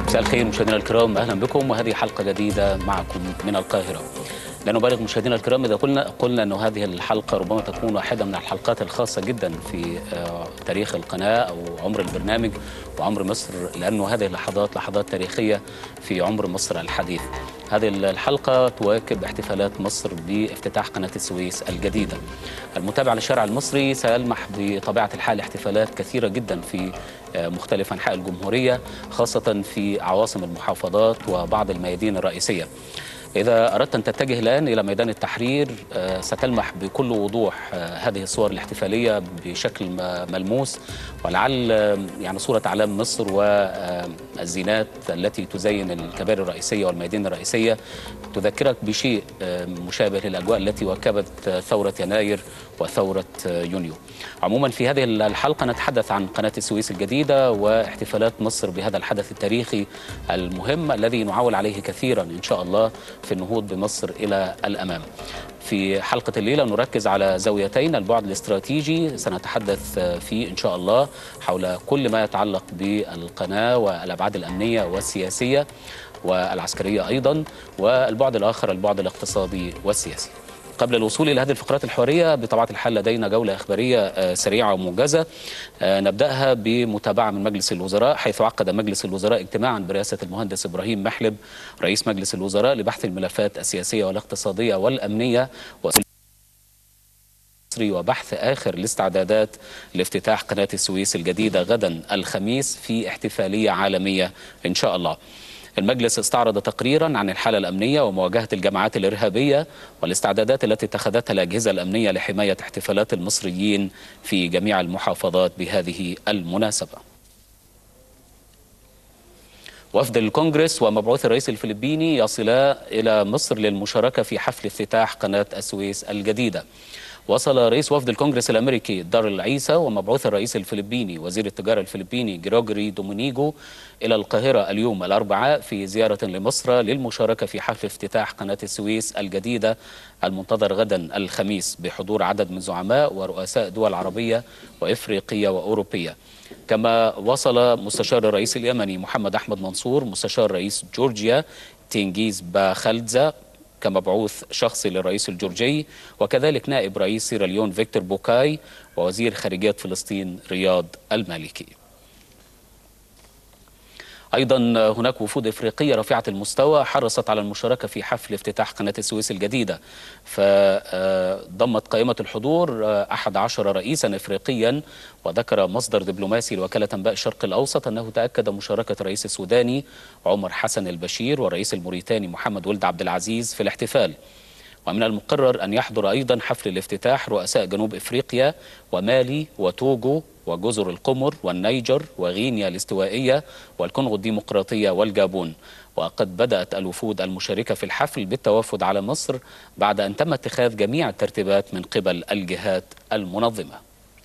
مساء الخير مشاهدينا الكرام اهلا بكم وهذه حلقه جديده معكم من القاهره. لا نبالغ مشاهدينا الكرام اذا قلنا قلنا انه هذه الحلقه ربما تكون واحده من الحلقات الخاصه جدا في تاريخ القناه او عمر البرنامج وعمر مصر لانه هذه اللحظات لحظات تاريخيه في عمر مصر الحديث. هذه الحلقه تواكب احتفالات مصر بافتتاح قناه السويس الجديده. المتابع للشارع المصري سيلمح بطبيعه الحال احتفالات كثيره جدا في مختلف انحاء الجمهوريه خاصه في عواصم المحافظات وبعض الميادين الرئيسيه. إذا أردت أن تتجه الآن إلى ميدان التحرير ستلمح بكل وضوح هذه الصور الاحتفالية بشكل ملموس ولعل يعني صورة أعلام مصر والزينات التي تزين الكباري الرئيسية والميادين الرئيسية تذكرك بشيء مشابه للأجواء التي واكبت ثورة يناير وثورة يونيو عموما في هذه الحلقة نتحدث عن قناة السويس الجديدة واحتفالات مصر بهذا الحدث التاريخي المهم الذي نعول عليه كثيرا إن شاء الله في النهوض بمصر إلى الأمام في حلقة الليلة نركز على زاويتين البعد الاستراتيجي سنتحدث فيه إن شاء الله حول كل ما يتعلق بالقناة والأبعاد الأمنية والسياسية والعسكرية أيضا والبعد الآخر البعد الاقتصادي والسياسي قبل الوصول إلى هذه الفقرات الحوارية بطبيعة الحال لدينا جولة إخبارية سريعة وموجزة نبدأها بمتابعة من مجلس الوزراء حيث عقد مجلس الوزراء اجتماعا برئاسة المهندس إبراهيم محلب رئيس مجلس الوزراء لبحث الملفات السياسية والاقتصادية والأمنية وبحث آخر الاستعدادات لافتتاح قناة السويس الجديدة غدا الخميس في احتفالية عالمية إن شاء الله المجلس استعرض تقريرا عن الحالة الأمنية ومواجهة الجماعات الإرهابية والاستعدادات التي اتخذتها الأجهزة الأمنية لحماية احتفالات المصريين في جميع المحافظات بهذه المناسبة وفد الكونغرس ومبعوث الرئيس الفلبيني يصلا إلى مصر للمشاركة في حفل افتتاح قناة السويس الجديدة وصل رئيس وفد الكونغرس الامريكي دارل عيسى ومبعوث الرئيس الفلبيني وزير التجاره الفلبيني جريجوري دومينيجو الى القاهره اليوم الاربعاء في زياره لمصر للمشاركه في حفل افتتاح قناه السويس الجديده المنتظر غدا الخميس بحضور عدد من زعماء ورؤساء دول عربيه وافريقيه واوروبيه. كما وصل مستشار الرئيس اليمني محمد احمد منصور مستشار رئيس جورجيا تنجيز باخلدزا كمبعوث شخصي للرئيس الجورجي وكذلك نائب رئيس سيراليون فيكتور بوكاي ووزير خارجية فلسطين رياض المالكي أيضا هناك وفود إفريقية رفيعة المستوى حرصت على المشاركة في حفل افتتاح قناة السويس الجديدة فضمت قائمة الحضور أحد عشر رئيسا إفريقيا وذكر مصدر دبلوماسي لوكالة أنباء الشرق الأوسط أنه تأكد مشاركة الرئيس السوداني عمر حسن البشير والرئيس الموريتاني محمد ولد عبد العزيز في الاحتفال ومن المقرر أن يحضر أيضا حفل الافتتاح رؤساء جنوب إفريقيا ومالي وتوجو وجزر القمر والنيجر وغينيا الاستوائية والكونغو الديمقراطية والجابون وقد بدأت الوفود المشاركة في الحفل بالتوافد على مصر بعد أن تم اتخاذ جميع الترتيبات من قبل الجهات المنظمة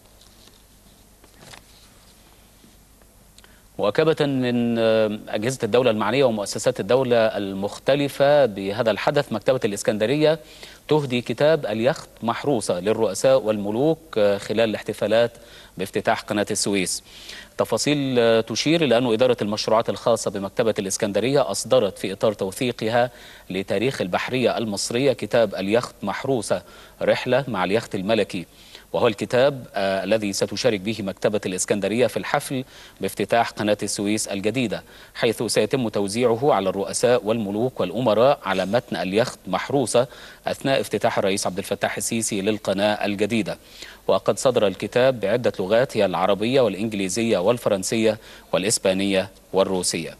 مواكبة من أجهزة الدولة المعنية ومؤسسات الدولة المختلفة بهذا الحدث مكتبة الإسكندرية تهدي كتاب اليخت محروسة للرؤساء والملوك خلال الاحتفالات بافتتاح قناة السويس تفاصيل تشير إلى أن إدارة المشروعات الخاصة بمكتبة الإسكندرية أصدرت في إطار توثيقها لتاريخ البحرية المصرية كتاب اليخت محروسة رحلة مع اليخت الملكي وهو الكتاب آه الذي ستشارك به مكتبة الإسكندرية في الحفل بافتتاح قناة السويس الجديدة حيث سيتم توزيعه على الرؤساء والملوك والأمراء على متن اليخت محروسة أثناء افتتاح الرئيس عبد الفتاح السيسي للقناة الجديدة وقد صدر الكتاب بعدة لغات هي العربية والإنجليزية والفرنسية والإسبانية والروسية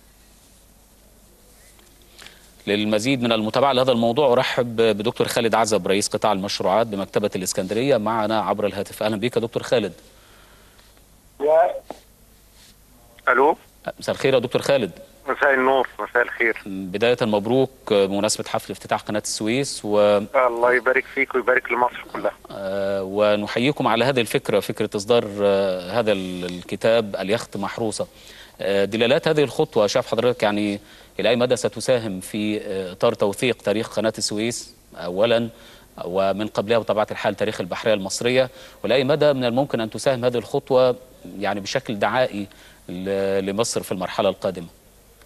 للمزيد من المتابعة لهذا الموضوع أرحب بدكتور خالد عزب رئيس قطاع المشروعات بمكتبة الإسكندرية معنا عبر الهاتف أهلا بك دكتور خالد يا الو مساء الخير يا دكتور خالد مساء النور مساء الخير بداية مبروك بمناسبة حفل افتتاح قناة السويس و... الله يبارك فيك ويبارك لمصر كلها آه ونحييكم على هذه الفكرة فكرة إصدار آه هذا الكتاب اليخت محروسة آه دلالات هذه الخطوة شاف حضرتك يعني إلى أي مدى ستساهم في إطار توثيق تاريخ قناة السويس أولا ومن قبلها بطبيعة الحال تاريخ البحرية المصرية ولأي مدى من الممكن أن تساهم هذه الخطوة يعني بشكل دعائي لمصر في المرحلة القادمة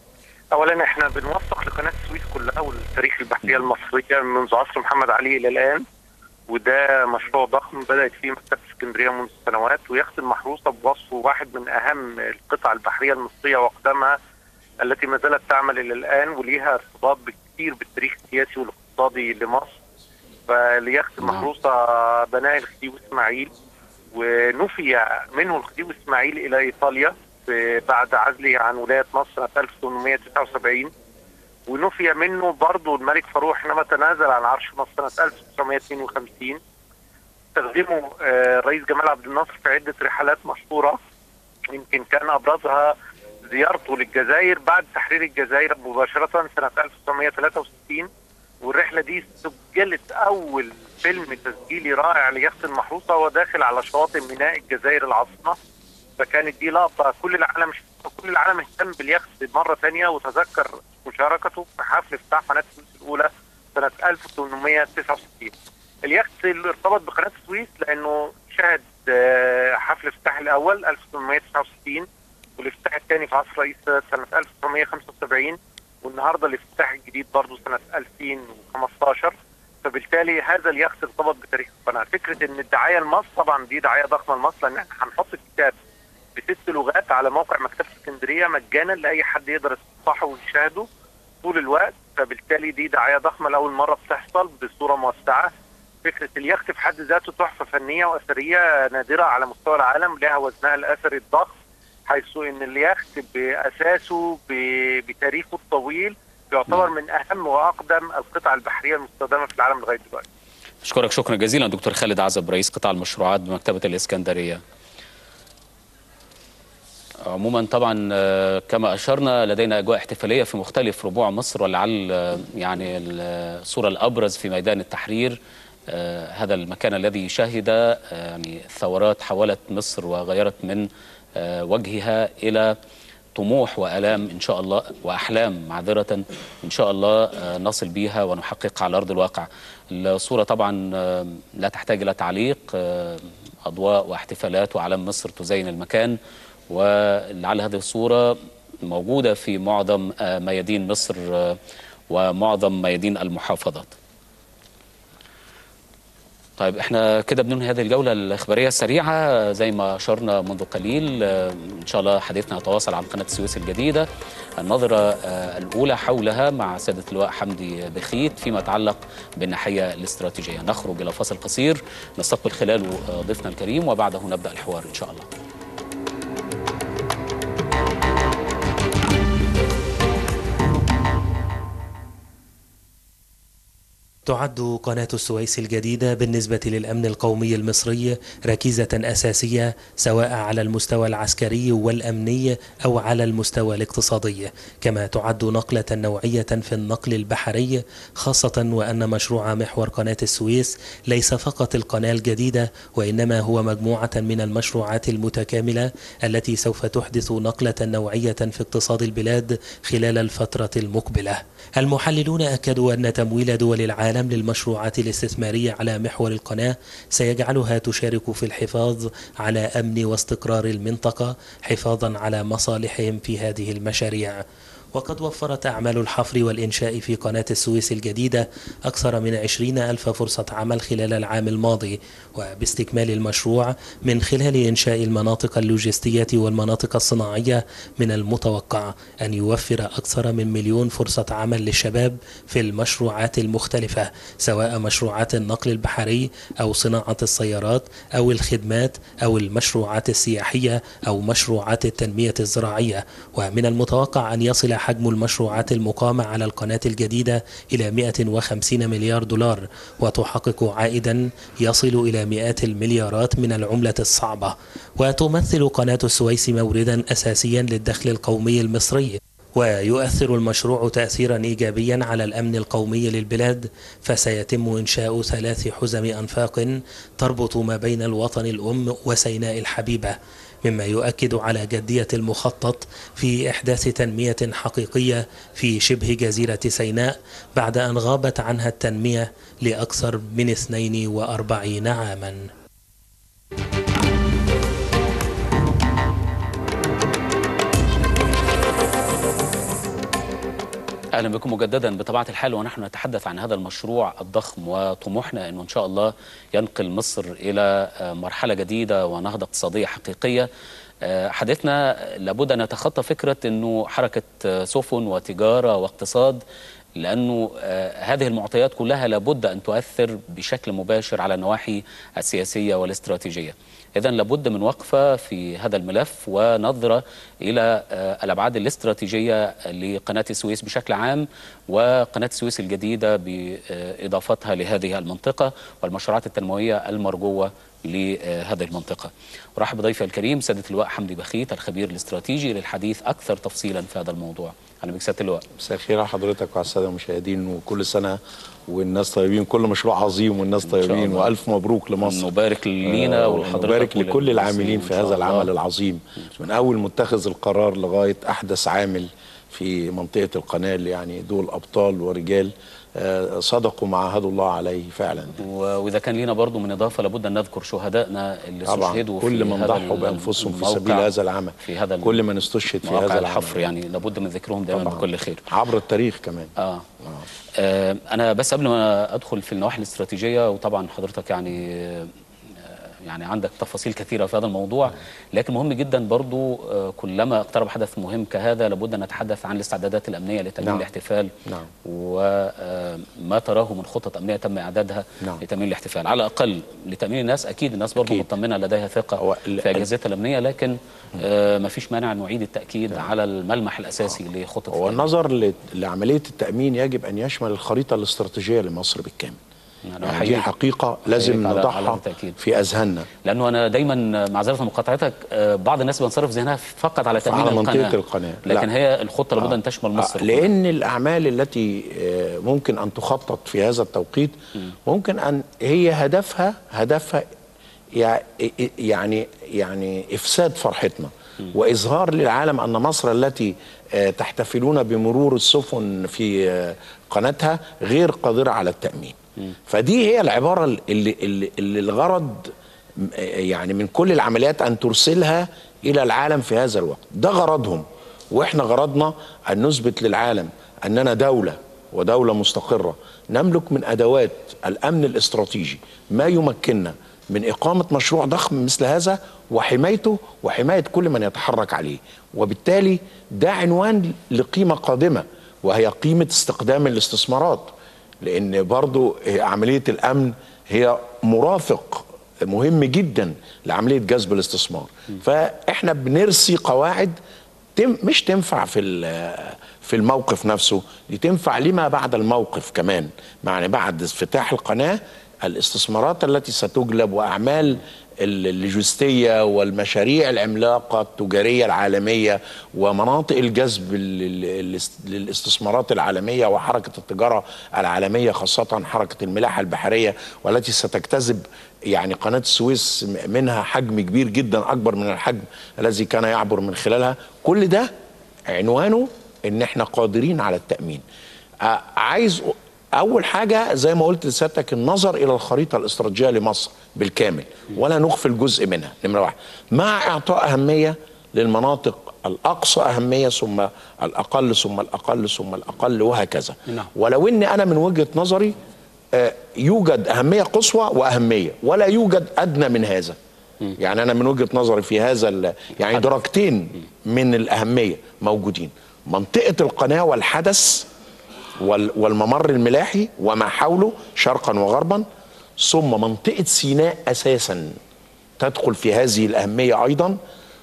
اولا احنا بنوثق لقناه السويس كلها والتاريخ البحريه المصريه منذ عصر محمد علي الى الان وده مشروع ضخم بدات فيه مكتبه اسكندريه منذ سنوات ويخت المحروسه بوصفه واحد من اهم القطع البحريه المصريه واقدمها التي ما زالت تعمل الى الان وليها ارتباط كثير بالتاريخ السياسي والاقتصادي لمصر فاليخت المحروسه بناه الخديوي اسماعيل ونفي منه الخديوي اسماعيل الى ايطاليا بعد عزله عن ولايه مصر سنه 1879 ونفي منه برضه الملك فاروق حينما تنازل عن عرش مصر سنه 1952 استخدمه الرئيس جمال عبد الناصر في عده رحلات مشهوره يمكن كان ابرزها زيارته للجزائر بعد تحرير الجزائر مباشره سنه 1963 والرحله دي سجلت اول فيلم تسجيلي رائع ليخت المحروسه وهو داخل على شواطئ ميناء الجزائر العاصمه فكانت دي لقطه كل العالم كل العالم اهتم باليخت مره ثانيه وتذكر مشاركته في حفل افتتاح قناه السويس الاولى سنه 1869 اليخت اللي ارتبط بقناه السويس لانه شهد حفل الافتتاح الاول 1869 والافتتاح الثاني في عصر رئيس سنه 1975 والنهارده الافتتاح الجديد برضه سنه 2015 فبالتالي هذا اليخت ارتبط بتاريخ القناه، فكره ان الدعايه لمصر طبعا دي دعايه ضخمه لمصر لان احنا هنحط الكتاب بست لغات على موقع مكتبه اسكندريه مجانا لاي حد يقدر يصفحه ويشاهده طول الوقت فبالتالي دي دعايه ضخمه لاول مره بتحصل بصوره موسعه فكره اليخت في حد ذاته تحفه فنيه واثريه نادره على مستوى العالم لها وزنها الاثري الضخم حيث ان اليخت باساسه بتاريخه الطويل يعتبر من اهم واقدم القطع البحريه المستخدمه في العالم لغايه دلوقتي. اشكرك شكرا جزيلا دكتور خالد عزب رئيس قطاع المشروعات بمكتبه الاسكندريه. عموما طبعا كما اشرنا لدينا اجواء احتفاليه في مختلف ربوع مصر ولعل يعني الصوره الابرز في ميدان التحرير هذا المكان الذي شهد يعني ثورات حولت مصر وغيرت من وجهها الى طموح والام ان شاء الله واحلام معذره ان شاء الله نصل بها ونحقق على ارض الواقع. الصوره طبعا لا تحتاج الى تعليق اضواء واحتفالات واعلام مصر تزين المكان ولعل هذه الصوره موجوده في معظم ميادين مصر ومعظم ميادين المحافظات. طيب احنا كده بننهي هذه الجوله الاخباريه السريعه زي ما اشرنا منذ قليل ان شاء الله حديثنا يتواصل عن قناه السويس الجديده النظره الاولى حولها مع سياده اللواء حمدي بخيت فيما يتعلق بالناحيه الاستراتيجيه نخرج الى فاصل قصير نستقبل خلاله ضيفنا الكريم وبعده نبدا الحوار ان شاء الله تعد قناة السويس الجديدة بالنسبة للأمن القومي المصري ركيزة أساسية سواء على المستوى العسكري والأمني أو على المستوى الاقتصادي كما تعد نقلة نوعية في النقل البحري خاصة وأن مشروع محور قناة السويس ليس فقط القناة الجديدة وإنما هو مجموعة من المشروعات المتكاملة التي سوف تحدث نقلة نوعية في اقتصاد البلاد خلال الفترة المقبلة المحللون أكدوا أن تمويل دول العالم للمشروعات الاستثمارية على محور القناة سيجعلها تشارك في الحفاظ على أمن واستقرار المنطقة حفاظا على مصالحهم في هذه المشاريع وقد وفرت أعمال الحفر والإنشاء في قناة السويس الجديدة أكثر من عشرين ألف فرصة عمل خلال العام الماضي وباستكمال المشروع من خلال إنشاء المناطق اللوجستية والمناطق الصناعية من المتوقع أن يوفر أكثر من مليون فرصة عمل للشباب في المشروعات المختلفة سواء مشروعات النقل البحري أو صناعة السيارات أو الخدمات أو المشروعات السياحية أو مشروعات التنمية الزراعية ومن المتوقع أن يصل حجم المشروعات المقامة على القناة الجديدة إلى 150 مليار دولار وتحقق عائدا يصل إلى مئات المليارات من العملة الصعبة وتمثل قناة السويس موردا أساسيا للدخل القومي المصري ويؤثر المشروع تأثيرا إيجابيا على الأمن القومي للبلاد فسيتم إنشاء ثلاث حزم أنفاق تربط ما بين الوطن الأم وسيناء الحبيبة مما يؤكد على جدية المخطط في إحداث تنمية حقيقية في شبه جزيرة سيناء بعد أن غابت عنها التنمية لأكثر من 42 عاماً. اهلا بكم مجددا بطبيعه الحال ونحن نتحدث عن هذا المشروع الضخم وطموحنا انه ان شاء الله ينقل مصر الى مرحله جديده ونهضه اقتصاديه حقيقيه حديثنا لابد ان نتخطى فكره انه حركه سفن وتجاره واقتصاد لانه هذه المعطيات كلها لابد ان تؤثر بشكل مباشر على النواحي السياسيه والاستراتيجيه. إذا لابد من وقفة في هذا الملف ونظرة إلى الأبعاد الاستراتيجية لقناة السويس بشكل عام وقناة السويس الجديدة بإضافتها لهذه المنطقة والمشروعات التنموية المرجوة لهذه المنطقة أرحب بضيفي الكريم سيادة اللواء حمدي بخيت الخبير الاستراتيجي للحديث أكثر تفصيلا في هذا الموضوع أهلا بك سيادة اللواء مساء الخير على حضرتك وعلى السادة المشاهدين وكل سنة والناس طيبين كل مشروع عظيم والناس طيبين والف مبروك لمصر نبارك لينا آه ولحضرتك ونبارك لكل العاملين في هذا العمل العظيم من اول متخذ القرار لغايه احدث عامل في منطقه القناه اللي يعني دول ابطال ورجال آه صدقوا ما عاهدوا الله عليه فعلا واذا كان لينا برضو من اضافه لابد ان نذكر شهدائنا اللي طبعا استشهدوا كل في من ضحوا بانفسهم في سبيل هذا العمل في هذا كل من استشهد في هذا الحفر يعني لابد من ذكرهم دائما طبعاً. بكل خير عبر التاريخ كمان آه. آه. آه انا بس قبل ما ادخل في النواحي الاستراتيجيه وطبعا حضرتك يعني آه يعني عندك تفاصيل كثيرة في هذا الموضوع لكن مهم جدا برضو كلما اقترب حدث مهم كهذا لابد أن نتحدث عن الاستعدادات الأمنية لتأمين نعم. الاحتفال نعم. وما تراه من خطط أمنية تم إعدادها نعم. لتأمين الاحتفال على الأقل لتأمين الناس أكيد الناس برضو أكيد. مطمنة لديها ثقة هو ال- في أجهزتها الأمنية لكن آه ما فيش مانع نعيد التأكيد على الملمح الأساسي لخطة هو التأمين. النظر ل- لعمليه التامين يجب ان يشمل الخريطه الاستراتيجيه لمصر بالكامل يعني يعني أحييك- دي حقيقه لازم أحييك على- على نضعها التأكيد. في اذهاننا لانه انا دايما معذره مقاطعتك آه، بعض الناس بينصرف ذهنها فقط على تامين على منطقة القناه القناة. لكن لا. هي الخطه لابد آه. ان تشمل مصر آه، لان الاعمال التي آه، ممكن ان تخطط في هذا التوقيت ممكن ان هي هدفها هدفها يع- يعني يعني افساد فرحتنا واظهار للعالم ان مصر التي آه، تحتفلون بمرور السفن في آه، قناتها غير قادره على التامين فدي هي العباره اللي اللي, اللي الغرض م- آه، يعني من كل العمليات ان ترسلها الى العالم في هذا الوقت ده غرضهم واحنا غرضنا ان نثبت للعالم اننا دوله ودوله مستقره نملك من ادوات الامن الاستراتيجي ما يمكننا من اقامه مشروع ضخم مثل هذا وحمايته وحمايه كل من يتحرك عليه وبالتالي ده عنوان لقيمه قادمه وهي قيمه استخدام الاستثمارات لان برضو عمليه الامن هي مرافق مهم جدا لعمليه جذب الاستثمار فاحنا بنرسي قواعد تم مش تنفع في ال- في الموقف نفسه دي تنفع لما بعد الموقف كمان يعني بعد افتتاح القناه الاستثمارات التي ستجلب واعمال ال- اللوجستيه والمشاريع العملاقه التجاريه العالميه ومناطق الجذب ال- ال- للاستثمارات العالميه وحركه التجاره العالميه خاصه حركه الملاحه البحريه والتي ستجتذب يعني قناه السويس منها حجم كبير جدا اكبر من الحجم الذي كان يعبر من خلالها كل ده عنوانه ان احنا قادرين على التامين آه، عايز اول حاجه زي ما قلت لسيادتك النظر الى الخريطه الاستراتيجيه لمصر بالكامل ولا نغفل جزء منها نمره واحد مع اعطاء اهميه للمناطق الاقصى اهميه ثم الاقل ثم الاقل ثم الاقل وهكذا نعم. ولو ان انا من وجهه نظري آه، يوجد اهميه قصوى واهميه ولا يوجد ادنى من هذا يعني انا من وجهه نظري في هذا ال- يعني درجتين من الاهميه موجودين منطقه القناه والحدث وال- والممر الملاحي وما حوله شرقا وغربا ثم منطقه سيناء اساسا تدخل في هذه الاهميه ايضا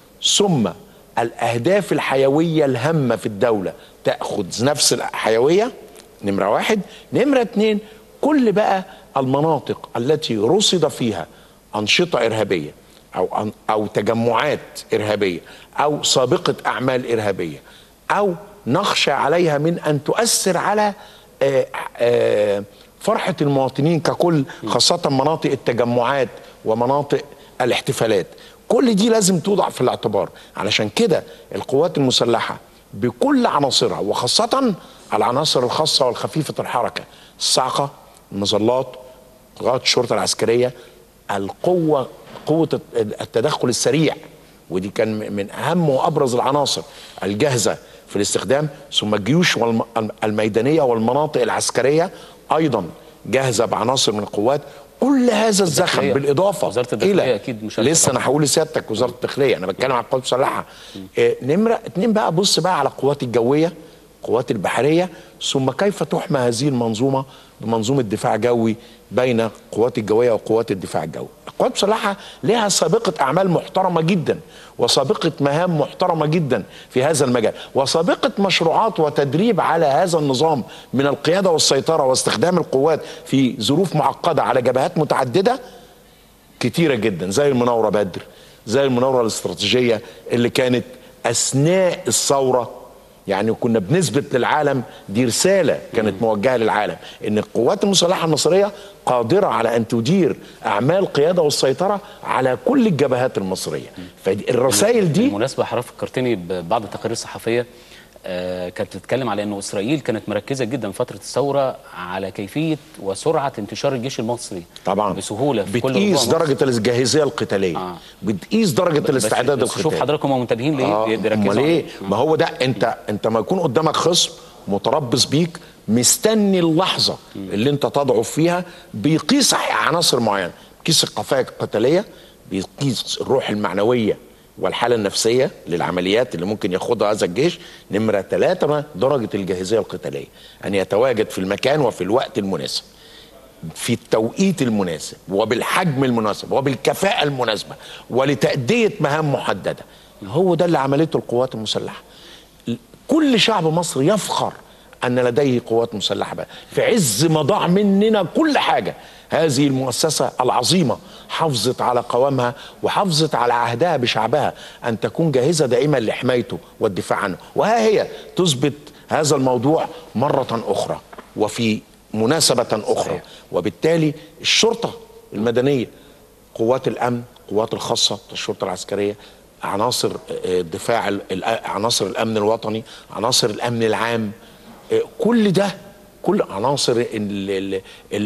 ثم الاهداف الحيويه الهامه في الدوله تاخذ نفس الحيويه نمره واحد نمره اتنين كل بقى المناطق التي رصد فيها انشطه ارهابيه او أن- او تجمعات ارهابيه او سابقه اعمال ارهابيه او نخشى عليها من ان تؤثر على آه، آه، فرحه المواطنين ككل خاصه مناطق التجمعات ومناطق الاحتفالات كل دي لازم توضع في الاعتبار علشان كده القوات المسلحه بكل عناصرها وخاصه العناصر الخاصه والخفيفه الحركه الصاعقه المظلات قوات الشرطه العسكريه القوه قوه التدخل السريع ودي كان من اهم وابرز العناصر الجاهزه في الاستخدام ثم الجيوش والم- الميدانيه والمناطق العسكريه ايضا جاهزه بعناصر من القوات كل هذا الزخم الداخلية. بالاضافه وزارة الداخلية الى أكيد مشاركة لسه انا هقول لسيادتك وزاره الداخليه انا بتكلم عن القوات المسلحه آه، نمره اتنين بقى بص بقى على القوات الجويه القوات البحريه ثم كيف تحمى هذه المنظومه بمنظومه دفاع جوي بين القوات الجويه وقوات الدفاع الجوي. القوات المسلحه لها سابقه اعمال محترمه جدا وسابقه مهام محترمه جدا في هذا المجال وسابقه مشروعات وتدريب على هذا النظام من القياده والسيطره واستخدام القوات في ظروف معقده على جبهات متعدده كتيرة جدا زي المناورة بدر زي المناورة الاستراتيجية اللي كانت أثناء الثورة يعني كنا بنثبت للعالم دي رسالة كانت موجهة للعالم إن القوات المسلحة المصرية قادرة على أن تدير أعمال القيادة والسيطرة على كل الجبهات المصرية فالرسائل دي بالمناسبه حضرتك فكرتني ببعض التقارير الصحفيه آه، كانت بتتكلم على انه اسرائيل كانت مركزه جدا في فتره الثوره على كيفيه وسرعه انتشار الجيش المصري طبعا بسهوله في كل بتقيس ربوع مصر. درجة الجاهزية القتالية آه. بتقيس درجة الاستعداد بس شوف القتالي حضرتك هم منتبهين ليه آه، بيركزوا امال على- ايه ما هو ده انت انت ما يكون قدامك خصم متربص بيك مستني اللحظه اللي انت تضعف فيها بيقيس عناصر معينه بيقيس القفايا القتاليه بيقيس الروح المعنويه والحاله النفسيه للعمليات اللي ممكن ياخدها هذا الجيش نمره ثلاثه ما درجه الجاهزيه القتاليه ان يتواجد في المكان وفي الوقت المناسب في التوقيت المناسب وبالحجم المناسب وبالكفاءة المناسبة ولتأدية مهام محددة هو ده اللي عملته القوات المسلحة كل شعب مصر يفخر أن لديه قوات مسلحة بقى في عز ما ضاع مننا كل حاجة هذه المؤسسة العظيمة حافظت على قوامها وحافظت على عهدها بشعبها أن تكون جاهزة دائما لحمايته والدفاع عنه وها هي تثبت هذا الموضوع مرة أخرى وفي مناسبة أخرى صحيح. وبالتالي الشرطة المدنية قوات الأمن قوات الخاصة الشرطة العسكرية عناصر آه، الدفاع ال- ال- عناصر الأمن الوطني عناصر الأمن العام آه، كل ده كل عناصر اللي, اللي,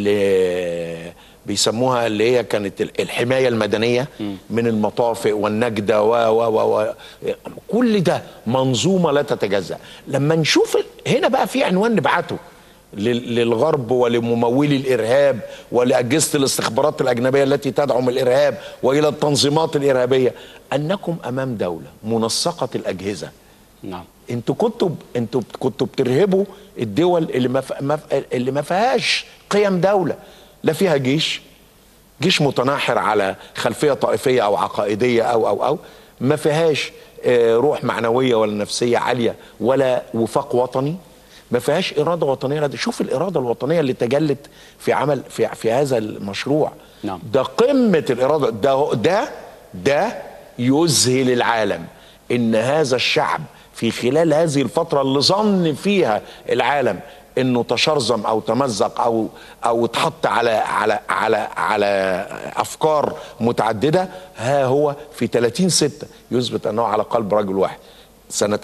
اللي بيسموها اللي هي كانت ال- الحماية المدنية من المطافئ والنجدة و و و و كل ده منظومة لا تتجزأ لما نشوف ال- هنا بقى في عنوان نبعته لل- للغرب ولممولي الارهاب ولاجهزه الاستخبارات الاجنبيه التي تدعم الارهاب والى التنظيمات الارهابيه انكم امام دوله منسقه الاجهزه نعم انتوا كنتوا انتوا كنتوا بترهبوا الدول اللي ما ف- ما ف- اللي ما فيهاش قيم دوله لا فيها جيش جيش متناحر على خلفيه طائفيه او عقائديه او او او ما فيهاش آه، روح معنويه ولا نفسيه عاليه ولا وفاق وطني ما فيهاش اراده وطنيه لا، شوف الاراده الوطنيه اللي تجلت في عمل في في هذا المشروع نعم. ده قمه الاراده ده ده ده يذهل العالم ان هذا الشعب في خلال هذه الفتره اللي ظن فيها العالم انه تشرذم او تمزق او او اتحط على على على على افكار متعدده ها هو في 30 6 يثبت انه على قلب رجل واحد سنه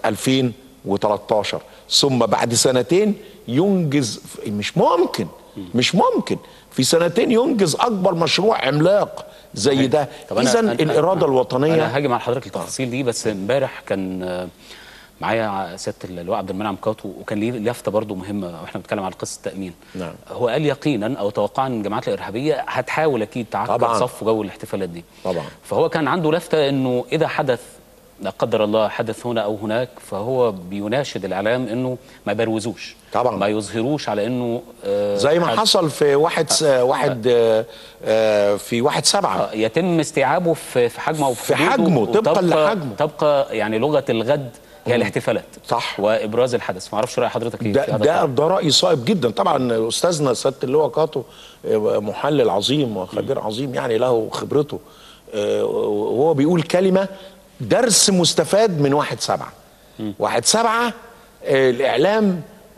2013 ثم بعد سنتين ينجز مش ممكن مش ممكن في سنتين ينجز اكبر مشروع عملاق زي ده طب أنا- اذا أنا- الاراده الوطنيه انا هاجي مع حضرتك التفاصيل دي بس امبارح كان آه، معايا سياده اللواء عبد المنعم كاتو وكان ليه لفته برضه مهمه واحنا بنتكلم على قصه التامين نعم. هو قال يقينا او توقعا ان الجماعات الارهابيه هتحاول اكيد تعكر طبعاً. صف جو الاحتفالات دي طبعاً. فهو كان عنده لفته انه اذا حدث لا قدر الله حدث هنا او هناك فهو بيناشد الاعلام انه ما يبروزوش طبعاً. ما يظهروش على انه آه، زي ما حد- حصل في واحد س... واحد آه، آه، في واحد سبعة آه، يتم استيعابه في في حجمه وفي في حدوده حجمه، طبقاً وتبقى- لحجمه. تبقى يعني لغه الغد هي الاحتفالات صح. وابراز الحدث ما اعرفش راي حضرتك ايه ده في هذا ده الطرح. ده راي صائب جدا طبعا استاذنا سياده اللواء كاتو آه، محلل عظيم وخبير عظيم يعني له خبرته آه، وهو بيقول كلمه درس مستفاد من واحد سبعة واحد سبعة آه، الاعلام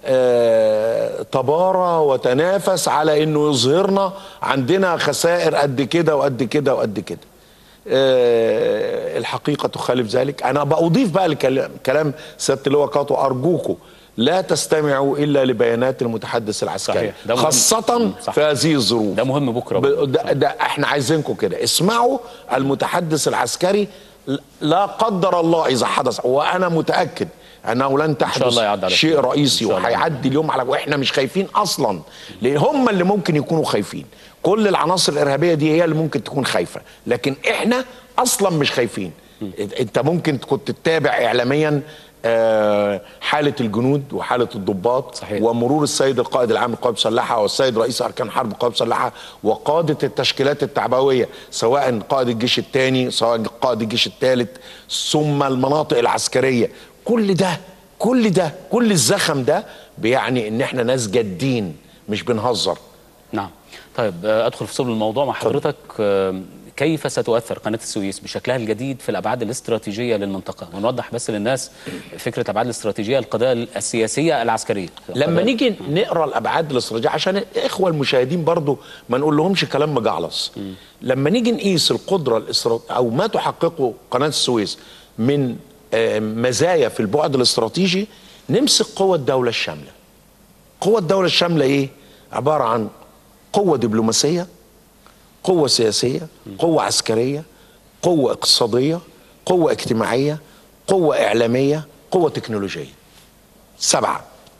آه، تبارى وتنافس على انه يظهرنا عندنا خسائر قد كده وقد كده وقد كده آه، الحقيقة تخالف ذلك أنا بأضيف بقى لكلام سيادة اللواء كاتو أرجوكم لا تستمعوا إلا لبيانات المتحدث العسكري صحيح، ده مهم. خاصة صح. في هذه الظروف ده مهم بكره ب- ده, ده احنا عايزينكم كده اسمعوا المتحدث العسكري لا قدر الله اذا حدث وانا متاكد انه لن تحدث الله يعدي على شيء خير. رئيسي إن شاء الله. وهيعدي اليوم على واحنا مش خايفين اصلا لان هم اللي ممكن يكونوا خايفين كل العناصر الارهابيه دي هي اللي ممكن تكون خايفه لكن احنا اصلا مش خايفين انت ممكن كنت تتابع اعلاميا آه، حالة الجنود وحالة الضباط صحيح. ومرور السيد القائد العام للقوات المسلحة والسيد رئيس أركان حرب القوات المسلحة وقادة التشكيلات التعبوية سواء قائد الجيش الثاني سواء قائد الجيش الثالث ثم المناطق العسكرية كل ده كل ده كل الزخم ده بيعني ان احنا ناس جادين مش بنهزر نعم طيب آه، ادخل في صلب الموضوع مع حضرتك آه، كيف ستؤثر قناه السويس بشكلها الجديد في الابعاد الاستراتيجيه للمنطقه ونوضح بس للناس فكره الابعاد الاستراتيجيه القضايا السياسيه العسكريه لما قضايا- نيجي نقرا الابعاد الاستراتيجيه عشان الاخوه المشاهدين برضو ما نقول لهمش كلام مجعلص لما نيجي نقيس القدره الاستراتيجيه او ما تحققه قناه السويس من آه، مزايا في البعد الاستراتيجي نمسك قوه الدوله الشامله قوه الدوله الشامله ايه عباره عن قوه دبلوماسيه قوه سياسيه قوه عسكريه قوه اقتصاديه قوه اجتماعيه قوه اعلاميه قوه تكنولوجيه سبعه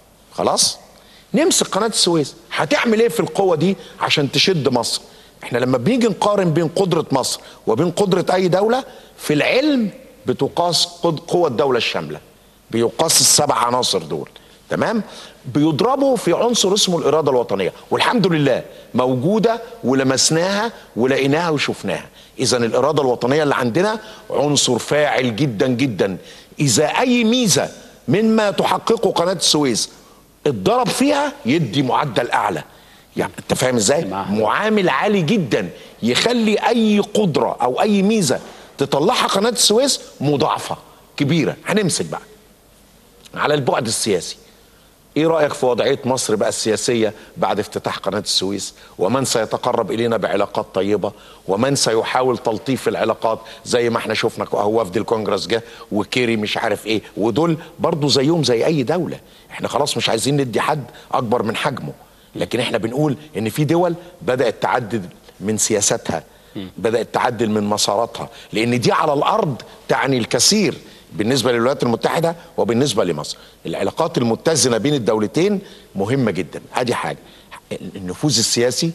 خلاص نمسك قناه السويس هتعمل ايه في القوه دي عشان تشد مصر احنا لما بنيجي نقارن بين قدره مصر وبين قدره اي دوله في العلم بتقاس قد- قوه الدوله الشامله بيقاس السبع عناصر دول تمام بيضربوا في عنصر اسمه الاراده الوطنيه والحمد لله موجوده ولمسناها ولقيناها وشفناها اذا الاراده الوطنيه اللي عندنا عنصر فاعل جدا جدا اذا اي ميزه مما تحققه قناه السويس اتضرب فيها يدي معدل اعلى يعني انت فاهم ازاي معاك. معامل عالي جدا يخلي اي قدره او اي ميزه تطلعها قناه السويس مضاعفه كبيره هنمسك بقى على البعد السياسي ايه رايك في وضعيه مصر بقى السياسيه بعد افتتاح قناه السويس ومن سيتقرب الينا بعلاقات طيبه ومن سيحاول تلطيف العلاقات زي ما احنا شفنا اهو وفد الكونجرس جه وكيري مش عارف ايه ودول برضو زيهم زي اي دوله احنا خلاص مش عايزين ندي حد اكبر من حجمه لكن احنا بنقول ان في دول بدات تعدد من سياساتها بدات تعدل من مساراتها لان دي على الارض تعني الكثير بالنسبه للولايات المتحده وبالنسبه لمصر العلاقات المتزنه بين الدولتين مهمه جدا ادي حاجه النفوذ السياسي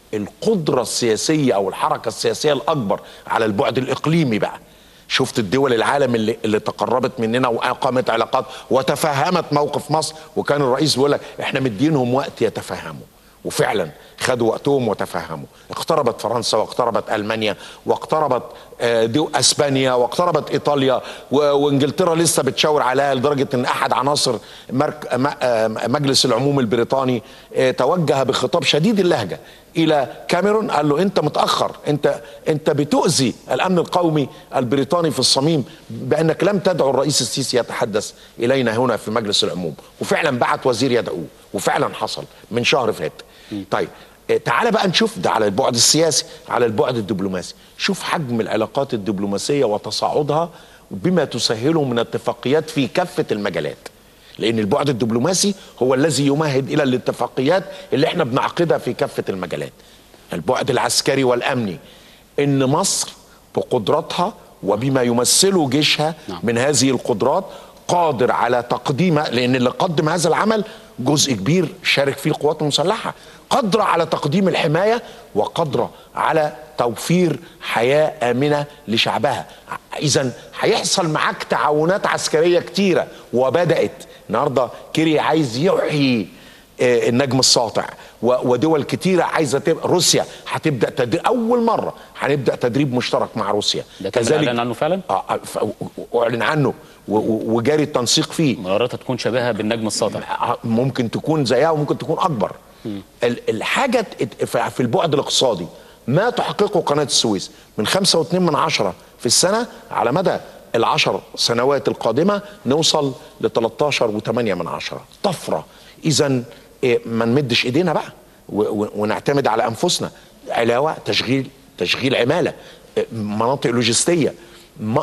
القدره السياسيه او الحركه السياسيه الاكبر على البعد الاقليمي بقى شفت الدول العالم اللي, اللي تقربت مننا واقامت علاقات وتفهمت موقف مصر وكان الرئيس بيقول لك احنا مدينهم وقت يتفهموا وفعلا خدوا وقتهم وتفهموا اقتربت فرنسا واقتربت المانيا واقتربت آه، دو اسبانيا واقتربت ايطاليا و- وانجلترا لسه بتشاور عليها لدرجه ان احد عناصر مرك م- آه، مجلس العموم البريطاني آه، توجه بخطاب شديد اللهجه الى كاميرون قال له انت متاخر انت انت بتؤذي الامن القومي البريطاني في الصميم بانك لم تدعو الرئيس السيسي يتحدث الينا هنا في مجلس العموم وفعلا بعت وزير يدعوه وفعلا حصل من شهر فات طيب آه، تعال بقى نشوف ده على البعد السياسي على البعد الدبلوماسي شوف حجم العلاقات الدبلوماسيه وتصاعدها بما تسهله من اتفاقيات في كافه المجالات لان البعد الدبلوماسي هو الذي يمهد الى الاتفاقيات اللي احنا بنعقدها في كافه المجالات البعد العسكري والامني ان مصر بقدراتها وبما يمثله جيشها نعم. من هذه القدرات قادر على تقديم لان اللي قدم هذا العمل جزء كبير شارك فيه القوات المسلحه قادره على تقديم الحمايه وقادره على توفير حياه امنه لشعبها اذا هيحصل معاك تعاونات عسكريه كتيره وبدات النهارده كيري عايز يحيي آه، النجم الساطع و- ودول كتيرة عايزة تبقى روسيا هتبدأ تدريب أول مرة هنبدأ تدريب مشترك مع روسيا ده كان إعلان عنه فعلا؟ آه آه، ف- أعلن عنه و- و- وجاري التنسيق فيه مرارتها تكون شبيهة بالنجم الساطع آه، ممكن تكون زيها وممكن تكون أكبر ال- الحاجة ت- ف- في البعد الاقتصادي ما تحققه قناة السويس من خمسة واتنين من عشرة في السنة على مدى العشر سنوات القادمة نوصل ل 13 وثمانية من عشرة طفرة إذا ما نمدش إيدينا بقى و- و- ونعتمد على أنفسنا علاوة تشغيل تشغيل عمالة إيه، مناطق لوجستية م-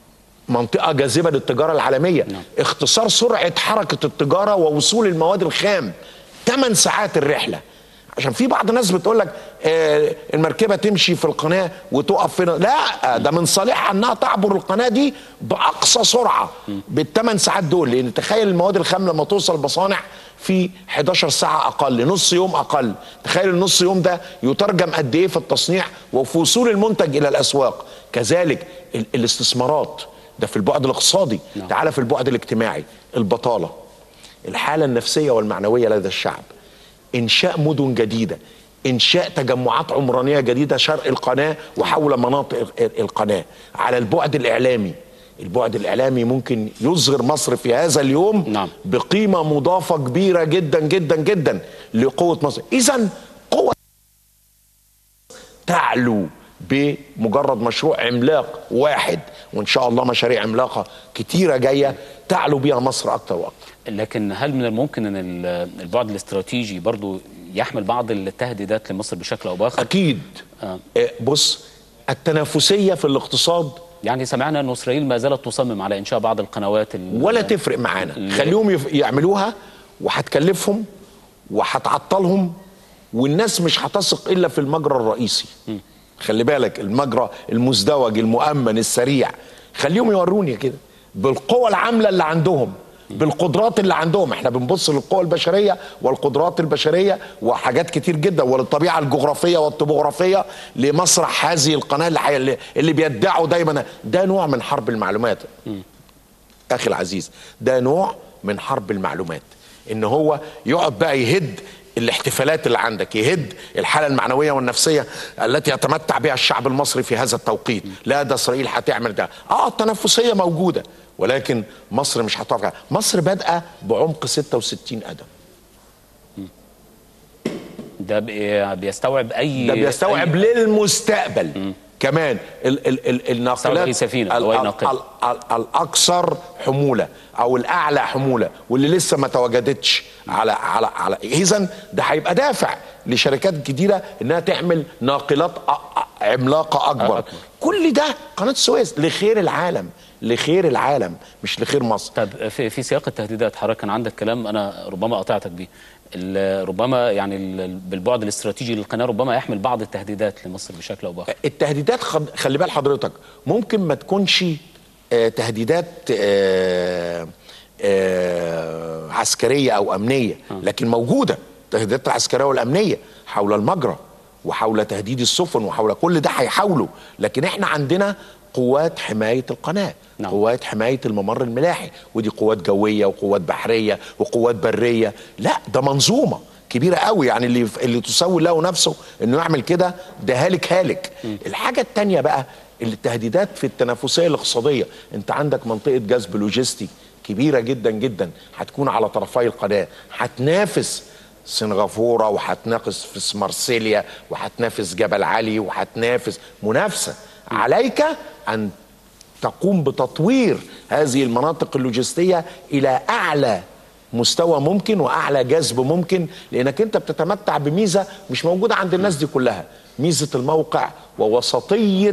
منطقة جاذبة للتجارة العالمية نعم. اختصار سرعة حركة التجارة ووصول المواد الخام 8 ساعات الرحلة عشان في بعض الناس بتقول لك آه المركبه تمشي في القناه وتقف فين لا ده من صالحها انها تعبر القناه دي باقصى سرعه بالثمان ساعات دول لان تخيل المواد الخام لما توصل مصانع في 11 ساعه اقل نص يوم اقل تخيل النص يوم ده يترجم قد ايه في التصنيع وفي وصول المنتج الى الاسواق كذلك ال- الاستثمارات ده في البعد الاقتصادي نعم. تعال في البعد الاجتماعي البطاله الحاله النفسيه والمعنويه لدى الشعب انشاء مدن جديده انشاء تجمعات عمرانيه جديده شرق القناه وحول مناطق ال- القناه على البعد الاعلامي البعد الاعلامي ممكن يظهر مصر في هذا اليوم نعم. بقيمه مضافه كبيره جدا جدا جدا لقوه مصر اذا قوه تعلو بمجرد مشروع عملاق واحد وان شاء الله مشاريع عملاقه كتيره جايه تعلو بيها مصر اكتر واكتر لكن هل من الممكن ان ال- البعد الاستراتيجي برضو يحمل بعض التهديدات لمصر بشكل او باخر اكيد آه. آه، بص التنافسيه في الاقتصاد يعني سمعنا ان اسرائيل ما زالت تصمم على انشاء بعض القنوات ال- ولا تفرق معانا ال- خليهم يف- يعملوها وهتكلفهم وهتعطلهم والناس مش هتثق الا في المجرى الرئيسي خلي بالك المجرى المزدوج المؤمن السريع خليهم يوروني كده بالقوة العاملة اللي عندهم بالقدرات اللي عندهم احنا بنبص للقوى البشرية والقدرات البشرية وحاجات كتير جدا وللطبيعة الجغرافية والطبوغرافية لمسرح هذه القناة اللي, حي... اللي- اللي بيدعوا دايما ده نوع من حرب المعلومات اخي العزيز ده نوع من حرب المعلومات ان هو يقعد بقى يهد الاحتفالات اللي عندك يهد الحاله المعنويه والنفسيه التي يتمتع بها الشعب المصري في هذا التوقيت لا ده اسرائيل هتعمل ده اه التنافسيه موجوده ولكن مصر مش هتقف عليها. مصر بادئه بعمق 66 قدم ده بي- بيستوعب اي ده بيستوعب أي للمستقبل كمان ال ال ال الناقلات أي سفينة ال- أو أي ال- ناقلة. ال- ال- الاكثر حموله او الاعلى حموله واللي لسه ما تواجدتش على على على اذا ده هيبقى دافع لشركات جديده انها تعمل ناقلات أ- أ- عملاقه اكبر أكبر. كل ده قناه السويس لخير العالم لخير العالم مش لخير مصر طب في في سياق التهديدات حضرتك كان عندك كلام انا ربما قطعتك بيه ال- ربما يعني ال- بالبعد الاستراتيجي للقناه ربما يحمل بعض التهديدات لمصر بشكل او باخر التهديدات خد- خلي بال حضرتك ممكن ما تكونش آه، تهديدات آه، آه، عسكريه او امنيه لكن موجوده التهديدات العسكريه والامنيه حول المجرى وحول تهديد السفن وحول كل ده هيحاولوا لكن احنا عندنا قوات حمايه القناه نعم. قوات حمايه الممر الملاحي ودي قوات جويه وقوات بحريه وقوات بريه لا ده منظومه كبيره قوي يعني اللي اللي تسوي له نفسه انه يعمل كده ده هالك هالك الحاجه التانية بقى التهديدات في التنافسيه الاقتصاديه انت عندك منطقه جذب لوجستي كبيره جدا جدا هتكون على طرفي القناه هتنافس سنغافوره وهتنافس في مارسيليا وهتنافس جبل علي وهتنافس منافسه عليك ان تقوم بتطوير هذه المناطق اللوجستيه الى اعلى مستوى ممكن واعلى جذب ممكن لانك انت بتتمتع بميزه مش موجوده عند الناس دي كلها ميزه الموقع ووسطيه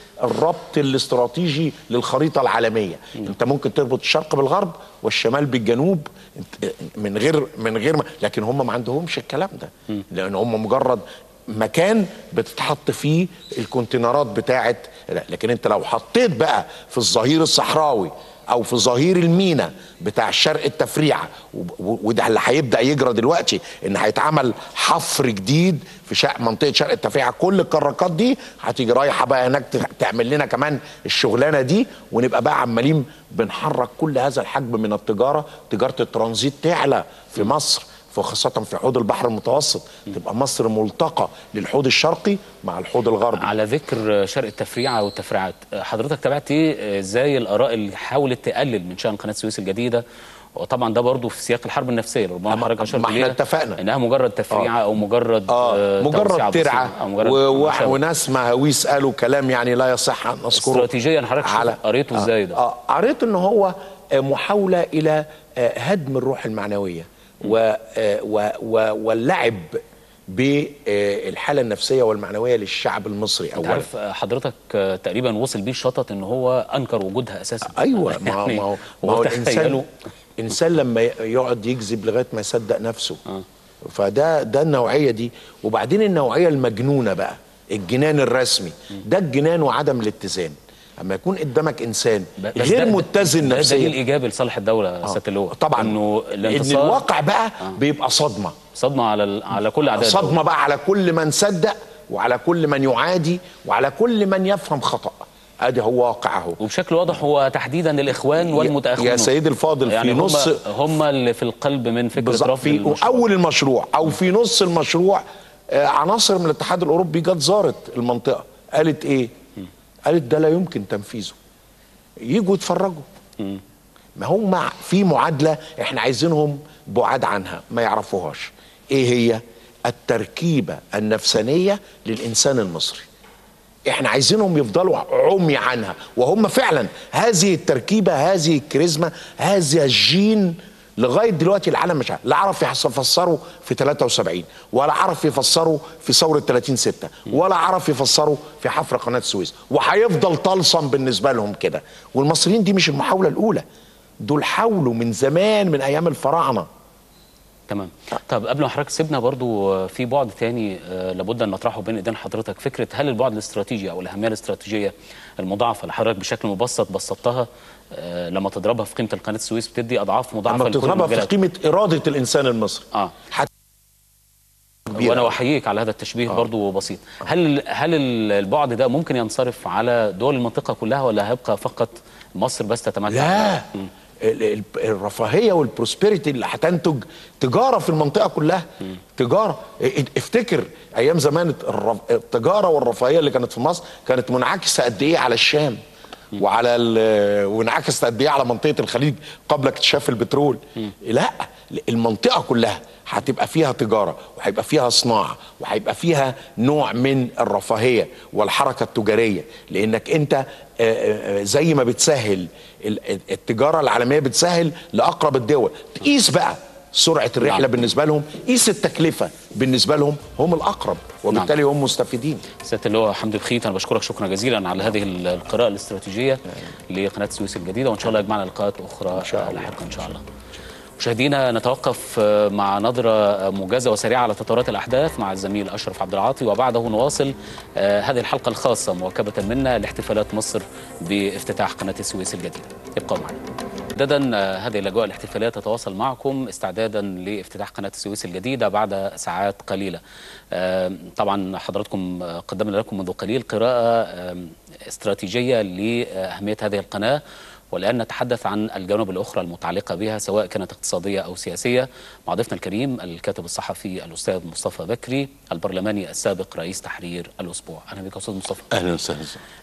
الربط الاستراتيجي للخريطه العالميه انت ممكن تربط الشرق بالغرب والشمال بالجنوب انت- من غير من غير ما لكن هم ما عندهمش الكلام ده لان هم مجرد مكان بتتحط فيه الكونتينرات بتاعت لا، لكن انت لو حطيت بقى في الظهير الصحراوي او في ظهير المينا بتاع شرق التفريعه و- و- وده اللي هيبدا يجرى دلوقتي ان هيتعمل حفر جديد في شق منطقه شرق التفريعه كل الكراكات دي هتيجي رايحه بقى هناك ت- تعمل لنا كمان الشغلانه دي ونبقى بقى عمالين بنحرك كل هذا الحجم من التجاره تجاره الترانزيت تعلى في مصر وخاصة في حوض البحر المتوسط تبقى مصر ملتقى للحوض الشرقي مع الحوض الغربي على ذكر شرق التفريعه والتفريعات حضرتك تابعت ايه ازاي الاراء اللي حاولت تقلل من شان قناه السويس الجديده وطبعا ده برضه في سياق الحرب النفسيه اللي ربما ما- حضرتك اشرت ما احنا إليها، اتفقنا. انها مجرد تفريعه او مجرد اه توسعة مجرد بسيطة ترعه او مجرد و- ما شابه. وناس مهاويس قالوا كلام يعني لا يصح ان نذكره استراتيجيا حضرتك شوف قريته آه، ازاي ده؟ اه قريت ان هو آه، محاوله الى آه، هدم الروح المعنويه و آه، و و واللعب بالحاله النفسيه والمعنويه للشعب المصري انت اولا عارف حضرتك تقريبا وصل بيه الشطط ان هو انكر وجودها اساسا ايوه ما هو ما هو, ما هو هو الانسان تخيلوا الانسان لما يقعد يكذب لغايه ما يصدق نفسه آه. فده ده النوعيه دي وبعدين النوعيه المجنونه بقى الجنان الرسمي ده الجنان وعدم الاتزان اما يكون قدامك انسان بس غير ده- متزن ده دليل نفسيا ايجابي لصالح الدوله يا سياده اللواء طبعا انه ان الانتصار الواقع بقى بيبقى صدمه صدمه على ال- على كل اعداء الدولة. صدمه بقى على كل من صدق وعلى كل من يعادي وعلى كل من يفهم خطا ادي هو واقع اهو وبشكل واضح هو تحديدا الاخوان والمتاخرون يا سيدي الفاضل يعني في نص هم, هم اللي في القلب من فكره بالظبط رفض في المشروع. اول المشروع او في نص المشروع آه، عناصر من الاتحاد الاوروبي جت زارت المنطقه قالت ايه قالت ده لا يمكن تنفيذه يجوا يتفرجوا ما هم في معادله احنا عايزينهم بعاد عنها ما يعرفوهاش ايه هي التركيبه النفسانيه للانسان المصري احنا عايزينهم يفضلوا عمي عنها وهم فعلا هذه التركيبه هذه الكاريزما هذا الجين لغايه دلوقتي العالم مش عارف لا عرف يفسره في 73 ولا عرف يفسره في ثوره 30 6 ولا عرف يفسره في حفر قناه السويس وهيفضل طلسم بالنسبه لهم كده والمصريين دي مش المحاوله الاولى دول حاولوا من زمان من ايام الفراعنه تمام طب قبل ما حضرتك سيبنا برضو آه، في بعد تاني آه، لابد ان نطرحه بين ايدين حضرتك فكره هل البعد الاستراتيجي او الاهميه الاستراتيجيه المضاعفه اللي حضرتك بشكل مبسط بسطتها آه، لما تضربها في قيمه القناه السويس بتدي اضعاف مضاعفه لما لكل بتضربها في المجالات. قيمه اراده الانسان المصري اه حت- كبيرة. وانا احييك على هذا التشبيه برضو بسيط هل هل ال- البعد ده ممكن ينصرف على دول المنطقه كلها ولا هيبقى فقط مصر بس تتمتع لا ال- ال- الرفاهيه والبروسبريتي اللي هتنتج تجاره في المنطقه كلها تجاره ا- افتكر ايام زمان الرف- التجاره والرفاهيه اللي كانت في مصر كانت منعكسه قد ايه على الشام وعلى ال- وانعكست قد ايه على منطقه الخليج قبل اكتشاف البترول لا المنطقه كلها هتبقى فيها تجاره وهيبقى فيها صناعه وهيبقى فيها نوع من الرفاهيه والحركه التجاريه لانك انت آه، آه، زي ما بتسهل ال- التجاره العالميه بتسهل لاقرب الدول تقيس بقى سرعه الرحله نعم. بالنسبه لهم قيس التكلفه بالنسبه لهم هم الاقرب وبالتالي هم مستفيدين سياده اللواء حمدي بخيت انا بشكرك شكرا جزيلا على هذه ال- القراءه الاستراتيجيه لقناه السويس الجديده وان شاء الله يجمعنا لقاءات اخرى شاء الله. لاحقا ان شاء الله مشاهدينا نتوقف آه، مع نظرة آه، موجزة وسريعة على تطورات الأحداث مع الزميل أشرف عبد العاطي وبعده نواصل آه، هذه الحلقة الخاصة مواكبة منا لاحتفالات مصر بافتتاح قناة السويس الجديدة ابقوا معنا مجددا آه، هذه الأجواء الاحتفالية تتواصل معكم استعدادا لافتتاح قناة السويس الجديدة بعد ساعات قليلة آه، طبعا حضراتكم آه، قدمنا لكم منذ قليل قراءة آه، استراتيجية لأهمية هذه القناة والآن نتحدث عن الجوانب الأخرى المتعلقة بها سواء كانت اقتصادية أو سياسية مع ضيفنا الكريم الكاتب الصحفي الأستاذ مصطفى بكري البرلماني السابق رئيس تحرير الأسبوع أهلا بك أستاذ مصطفى اهلا وسهلا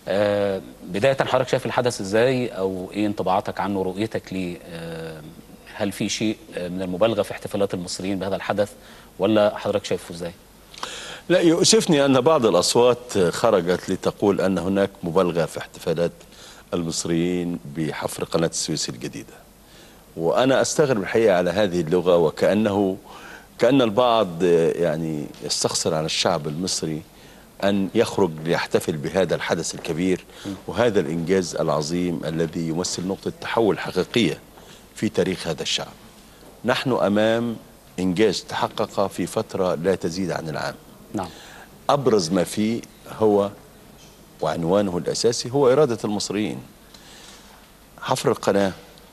آه بداية حضرتك شايف الحدث إزاي أو إيه انطباعاتك عنه ورؤيتك ليه آه هل في شيء آه، من المبالغة في احتفالات المصريين بهذا الحدث ولا حضرتك شايفه إزاي؟ لا يؤسفني ان بعض الاصوات خرجت لتقول ان هناك مبالغه في احتفالات المصريين بحفر قناه السويس الجديده وانا استغرب الحقيقه على هذه اللغه وكانه كان البعض يعني يستخسر على الشعب المصري ان يخرج ليحتفل بهذا الحدث الكبير وهذا الانجاز العظيم الذي يمثل نقطه تحول حقيقيه في تاريخ هذا الشعب نحن امام انجاز تحقق في فتره لا تزيد عن العام نعم ابرز ما فيه هو وعنوانه الاساسي هو اراده المصريين حفر القناه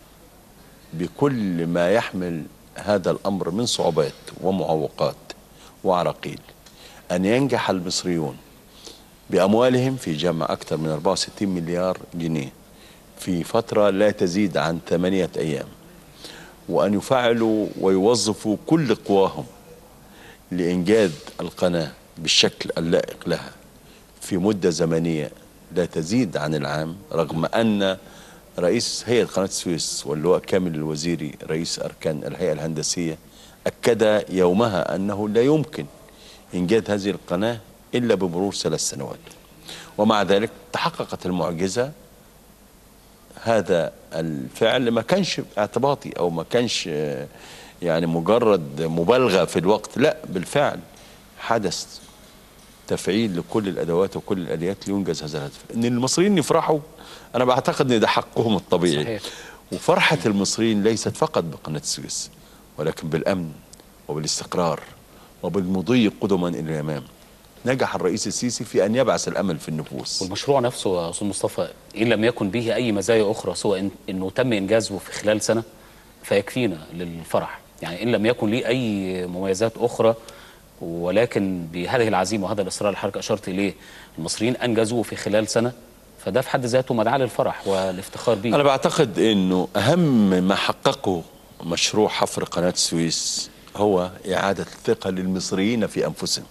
بكل ما يحمل هذا الامر من صعوبات ومعوقات وعراقيل ان ينجح المصريون باموالهم في جمع اكثر من 64 مليار جنيه في فتره لا تزيد عن ثمانيه ايام وان يفعلوا ويوظفوا كل قواهم لإنجاز القناة بالشكل اللائق لها في مدة زمنية لا تزيد عن العام رغم أن رئيس هيئة قناة السويس واللواء كامل الوزيري رئيس أركان الهيئة الهندسية أكد يومها أنه لا يمكن إنجاز هذه القناة إلا بمرور ثلاث سنوات ومع ذلك تحققت المعجزة هذا الفعل ما كانش اعتباطي او ما كانش آه، يعني مجرد مبالغه في الوقت لا بالفعل حدث تفعيل لكل الادوات وكل الاليات لينجز هذا الهدف ان المصريين يفرحوا انا بعتقد ان ده حقهم الطبيعي صحيح. وفرحه المصريين ليست فقط بقناه السويس ولكن بالامن وبالاستقرار وبالمضي قدما الى الامام نجح الرئيس السيسي في ان يبعث الامل في النفوس والمشروع نفسه يا استاذ مصطفى ان لم يكن به اي مزايا اخرى سوى إن انه تم انجازه في خلال سنه فيكفينا للفرح يعني ان لم يكن ليه اي مميزات اخرى ولكن بهذه العزيمه وهذا الاصرار اللي حضرتك اشرت اليه المصريين انجزوه في خلال سنه فده في حد ذاته مدعاه للفرح والافتخار به انا بعتقد انه اهم ما حققه مشروع حفر قناه السويس هو اعاده الثقه للمصريين في انفسهم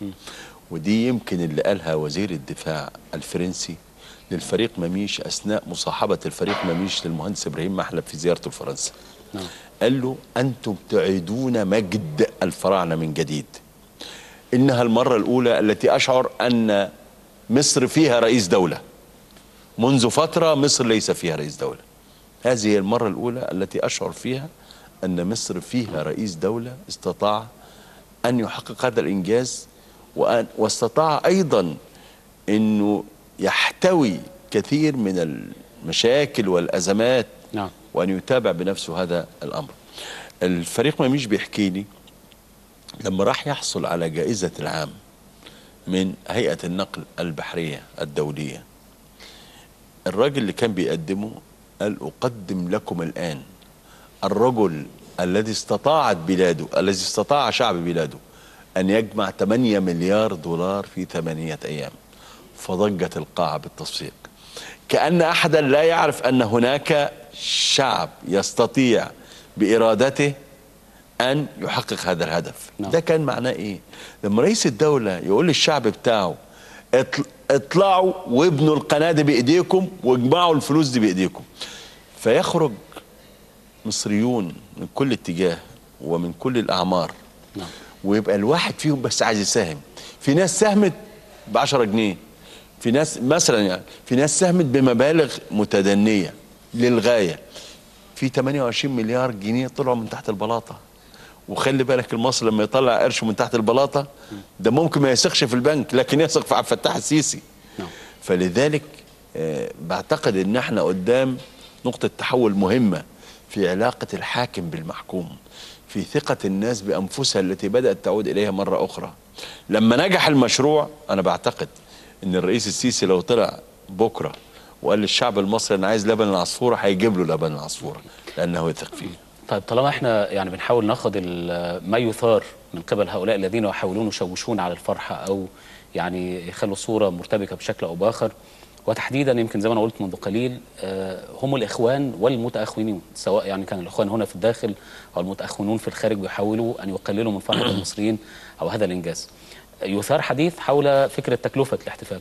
ودي يمكن اللي قالها وزير الدفاع الفرنسي للفريق مميش اثناء مصاحبه الفريق مميش للمهندس ابراهيم محلب في زيارته لفرنسا نعم. قال له انتم تعيدون مجد الفراعنه من جديد انها المره الاولى التي اشعر ان مصر فيها رئيس دوله منذ فتره مصر ليس فيها رئيس دوله هذه هي المره الاولى التي اشعر فيها ان مصر فيها رئيس دوله استطاع ان يحقق هذا الانجاز وأن واستطاع ايضا انه يحتوي كثير من المشاكل والازمات نعم وان يتابع بنفسه هذا الامر. الفريق مميش بيحكي لي لما راح يحصل على جائزه العام من هيئه النقل البحريه الدوليه الراجل اللي كان بيقدمه قال اقدم لكم الان الرجل الذي استطاعت بلاده الذي استطاع شعب بلاده ان يجمع 8 مليار دولار في ثمانيه ايام فضجت القاعه بالتصفيق كان احدا لا يعرف ان هناك شعب يستطيع بارادته ان يحقق هذا الهدف نعم. ده كان معناه ايه لما رئيس الدوله يقول للشعب بتاعه اطل- اطلعوا وابنوا القناه دي بايديكم واجمعوا الفلوس دي بايديكم فيخرج مصريون من كل اتجاه ومن كل الاعمار نعم ويبقى الواحد فيهم بس عايز يساهم في ناس ساهمت ب 10 جنيه في ناس مثلا يعني في ناس ساهمت بمبالغ متدنيه للغايه في 28 مليار جنيه طلعوا من تحت البلاطه وخلي بالك المصري لما يطلع قرش من تحت البلاطه ده ممكن ما يثقش في البنك لكن يثق في عبد الفتاح السيسي نعم. فلذلك آه، بعتقد ان احنا قدام نقطه تحول مهمه في علاقه الحاكم بالمحكوم في ثقه الناس بانفسها التي بدات تعود اليها مره اخرى لما نجح المشروع انا بعتقد ان الرئيس السيسي لو طلع بكره وقال للشعب المصري انا عايز لبن العصفوره هيجيب له لبن العصفوره لانه يثق فيه طيب طالما احنا يعني بنحاول ناخد ال- ما يثار من قبل هؤلاء الذين يحاولون يشوشون على الفرحه او يعني يخلوا الصوره مرتبكه بشكل او باخر وتحديدا يمكن زي ما انا قلت منذ قليل آه، هم الاخوان والمتاخرين سواء يعني كان الاخوان هنا في الداخل او المتاخرون في الخارج بيحاولوا ان يقللوا من فرحه المصريين او هذا الانجاز. يثار حديث حول فكره تكلفه الاحتفال.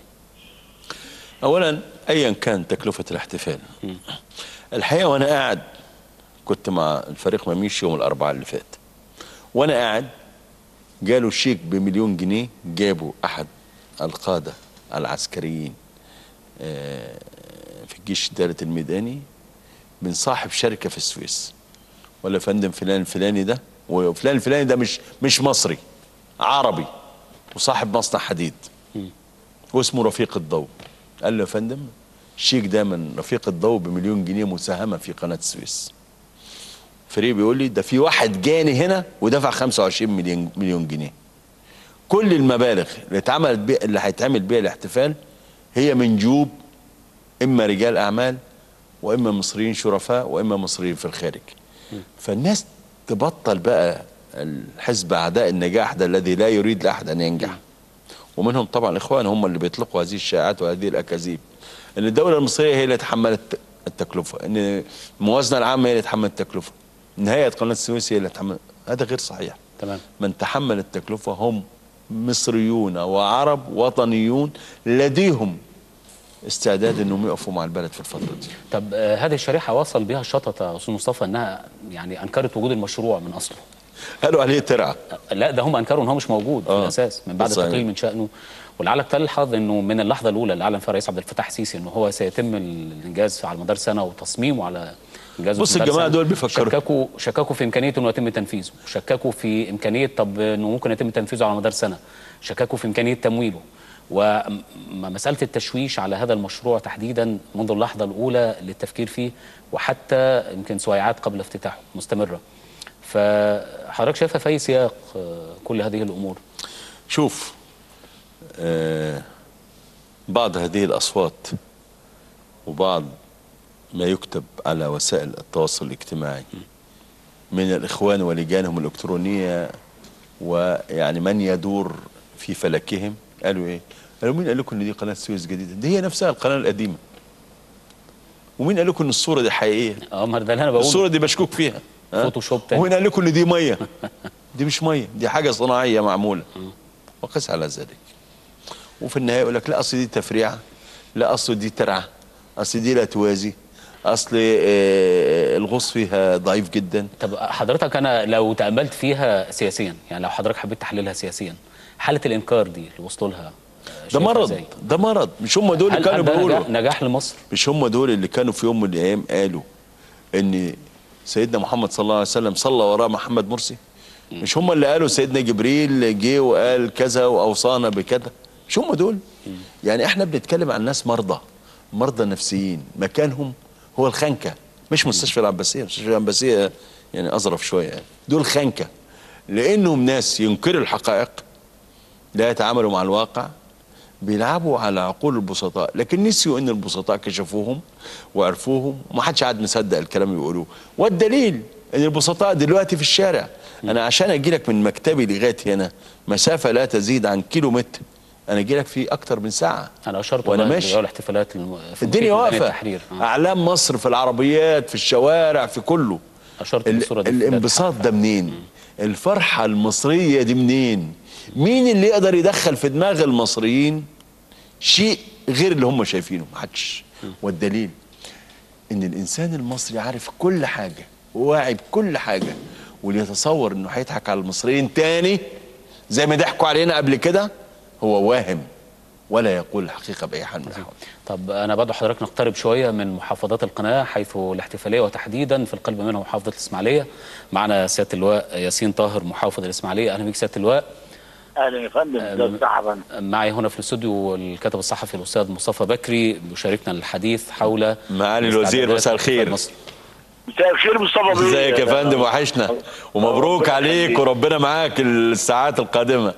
اولا ايا كان تكلفه الاحتفال الحقيقه وانا قاعد كنت مع الفريق مميش يوم الاربعاء اللي فات وانا قاعد جاله شيك بمليون جنيه جابه احد القاده العسكريين آه، في الجيش الثالث الميداني من صاحب شركه في السويس ولا فندم فلان الفلاني ده وفلان الفلاني ده مش مش مصري عربي وصاحب مصنع حديد واسمه رفيق الضوء قال له يا فندم الشيك ده من رفيق الضوء بمليون جنيه مساهمه في قناه السويس فريق بيقول لي ده في واحد جاني هنا ودفع 25 مليون مليون جنيه كل المبالغ اللي اتعملت بي اللي هيتعمل بيها الاحتفال هي من جوب اما رجال اعمال واما مصريين شرفاء واما مصريين في الخارج فالناس تبطل بقى الحزب اعداء النجاح ده الذي لا يريد لاحد ان ينجح ومنهم طبعا الاخوان هم اللي بيطلقوا هذه الشائعات وهذه الاكاذيب ان الدوله المصريه هي اللي تحملت التكلفه ان الموازنه العامه هي اللي تحملت التكلفه ان هيئه قناه السويس هي اللي تحمل هذا غير صحيح تمام من تحمل التكلفه هم مصريون وعرب وطنيون لديهم استعداد انهم يقفوا مع البلد في الفتره دي طب آه، هذه الشريحه وصل بها الشططه يا استاذ مصطفى انها يعني انكرت وجود المشروع من اصله. قالوا عليه ترعه لا ده هم انكروا ان هو مش موجود في آه. الاساس من بعد صحيح. التقليل من شانه ولعلك تلحظ انه من اللحظه الاولى اللي اعلن فيها الرئيس عبد الفتاح السيسي انه هو سيتم الانجاز على مدار سنه وتصميمه على انجازه بص في مدار الجماعة سنة. دول بيفكروا. شككوا شككوا في امكانيه انه يتم تنفيذه شككوا في امكانيه طب انه ممكن يتم تنفيذه على مدار سنه شككوا في امكانيه تمويله ومساله التشويش على هذا المشروع تحديدا منذ اللحظه الاولى للتفكير فيه وحتى يمكن سويعات قبل افتتاحه مستمره حضرتك شايفها في اي سياق آه، كل هذه الامور شوف آه بعض هذه الأصوات وبعض ما يكتب على وسائل التواصل الاجتماعي من الإخوان ولجانهم الإلكترونية ويعني من يدور في فلكهم قالوا إيه؟ قالوا مين قال لكم إن دي قناة سويس جديدة؟ دي هي نفسها القناة القديمة ومين قال لكم إن الصورة دي حقيقية؟ اه ما ده اللي انا بقوله الصورة دي مشكوك فيها ها؟ فوتوشوب تاني. ومين قال لكم إن دي مية؟ دي مش مية دي حاجة صناعية معمولة وقس على ذلك وفي النهايه يقول لك لا اصل دي تفريعه لا اصل دي ترعه اصل دي لا توازي اصل آه، الغوص فيها ضعيف جدا طب حضرتك انا لو تاملت فيها سياسيا يعني لو حضرتك حبيت تحللها سياسيا حاله الانكار دي اللي وصلوا لها آه، ده شايفها مرض إزاي؟ ده مرض مش هم دول اللي هل كانوا هل ده بيقولوا نجاح- نجاح لمصر مش هم دول اللي كانوا في يوم من الايام قالوا ان سيدنا محمد صلى الله عليه وسلم صلى وراء محمد مرسي مش هم اللي قالوا سيدنا جبريل جه وقال كذا واوصانا بكذا مش هم دول يعني احنا بنتكلم عن ناس مرضى مرضى نفسيين مكانهم هو الخنكه مش مستشفى العباسيه مستشفى العباسيه يعني اظرف شويه يعني دول خنكه لانهم ناس ينكروا الحقائق لا يتعاملوا مع الواقع بيلعبوا على عقول البسطاء لكن نسيوا ان البسطاء كشفوهم وعرفوهم وما حدش قاعد مصدق الكلام اللي بيقولوه والدليل ان البسطاء دلوقتي في الشارع انا عشان اجي لك من مكتبي لغايه هنا مسافه لا تزيد عن كيلو متر انا اجي لك في اكتر من ساعه انا اشرت وأنا والله ماشي. لجو الاحتفالات الم... في الدنيا محيط ميدان واقفه التحرير آه. اعلام مصر في العربيات في الشوارع في كله اشرت ال- بالصوره دي في بداية الانبساط ده منين الفرحة المصرية دي منين مين اللي يقدر يدخل في دماغ المصريين شيء غير اللي هم شايفينه محدش والدليل ان الانسان المصري عارف كل حاجة وواعي بكل حاجة واللي يتصور انه هيضحك على المصريين تاني زي ما ضحكوا علينا قبل كده هو واهم ولا يقول الحقيقة بأي حال من الأحوال طب انا بدعو حضرتك نقترب شويه من محافظات القناه حيث الاحتفاليه وتحديدا في القلب منها محافظه الاسماعيليه معنا سياده اللواء ياسين طاهر محافظ الاسماعيليه اهلا بك سياده اللواء اهلا يا فندم ده مرحبا معي هنا في الاستوديو الكاتب الصحفي الاستاذ مصطفى بكري بيشاركنا الحديث حول معالي الوزير استعدادات مساء الخير مصر. مساء الخير مصطفى بيه ازيك يا فندم وحشنا ومبروك ربنا عليك يخليك. وربنا معاك الساعات القادمة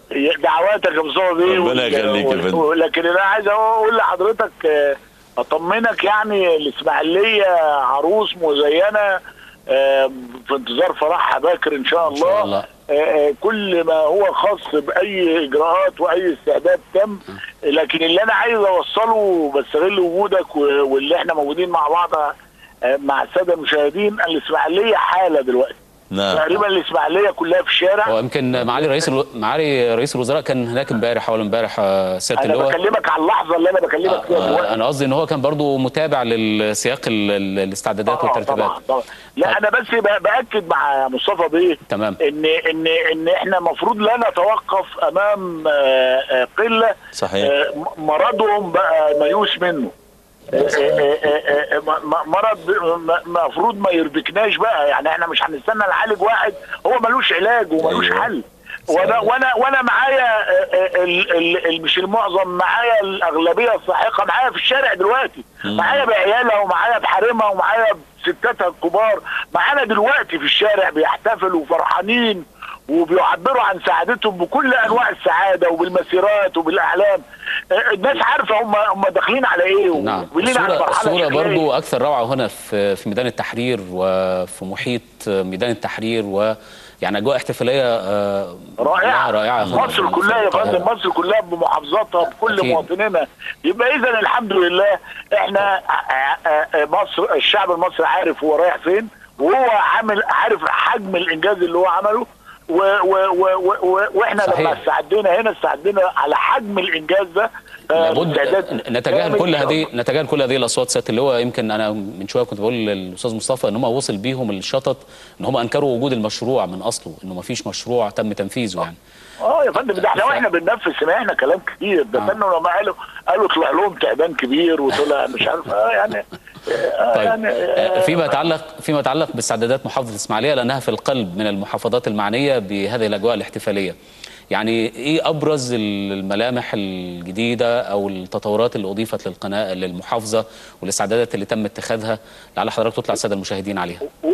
دعواتك يا مصطفى بيه ربنا وال- يخليك يا وال- فندم. لكن انا عايز اقول لحضرتك آه، اطمنك يعني الاسماعيليه عروس مزينه آه، في انتظار فرحها باكر ان شاء الله, شاء الله. آه، آه، كل ما هو خاص باي اجراءات واي استعداد تم لكن اللي انا عايز اوصله بستغل وجودك و- واللي احنا موجودين مع بعض آه، مع الساده المشاهدين الاسماعيليه حاله دلوقتي نعم تقريبا الاسماعيليه كلها في الشارع هو يمكن معالي رئيس الو... معالي رئيس الوزراء كان هناك امبارح اول امبارح آه، سياده انا اللواء بكلمك على اللحظه اللي انا بكلمك فيها آه، دلوقتي انا قصدي ان هو كان برضو متابع للسياق ال- ال- الاستعدادات آه، والترتيبات طبعا طبعا لا انا بس ب- باكد مع مصطفى بيه تمام. ان ان ان احنا المفروض لا نتوقف امام آه، آه، قله صحيح. آه، م- مرضهم بقى ميؤوس منه آه، آه، آه، آه، م- م- مرض المفروض ما يربكناش بقى يعني احنا مش هنستنى نعالج واحد هو ملوش علاج وملوش أيوة. حل وانا وانا وانا معايا آه، آه، ال- ال- ال- مش المعظم معايا الاغلبيه الساحقه معايا في الشارع دلوقتي معايا بعيالها ومعايا بحريمها ومعايا بستاتها الكبار معانا دلوقتي في الشارع بيحتفلوا وفرحانين وبيعبروا عن سعادتهم بكل انواع السعاده وبالمسيرات وبالاحلام آه، الناس عارفه هم هم داخلين على ايه نعم ولينا على الصورة, مرحله الصورة شكلها إيه. برضو أكثر روعة هنا في في ميدان التحرير وفي محيط ميدان التحرير و يعني أجواء احتفالية آه، رائعه رائعة هنا مصر في- كلها يا في القاهرة. فندم مصر كلها بمحافظاتها بكل أكيد. مواطنينا يبقى اذا الحمد لله احنا ع- ع- مصر الشعب المصري عارف هو رايح فين وهو عامل عارف حجم الانجاز اللي هو عمله و و و و و واحنا صحيح. لما استعدينا هنا استعدينا على حجم الانجاز ده آه، لابد استعداد نتجاهل كامل كل إن شاء هذه الله. نتجاهل كل هذه الاصوات سياده اللواء يمكن انا من شويه كنت بقول للاستاذ مصطفى ان هم وصل بيهم الشطط ان هم انكروا وجود المشروع من اصله انه ما فيش مشروع تم تنفيذه يعني اه يا فندم ده احنا واحنا بننفذ سمعنا كلام كتير ده آه. استنوا لما قالوا قالوا طلع لهم تعبان كبير وطلع مش عارف اه يعني آه طيب يعني آه، آه فيما يتعلق فيما يتعلق باستعدادات محافظه الاسماعيليه لانها في القلب من المحافظات المعنيه بهذه الاجواء الاحتفاليه. يعني ايه ابرز الملامح الجديده او التطورات اللي اضيفت للقناه للمحافظه والاستعدادات اللي تم اتخاذها لعل حضرتك تطلع الساده المشاهدين عليها.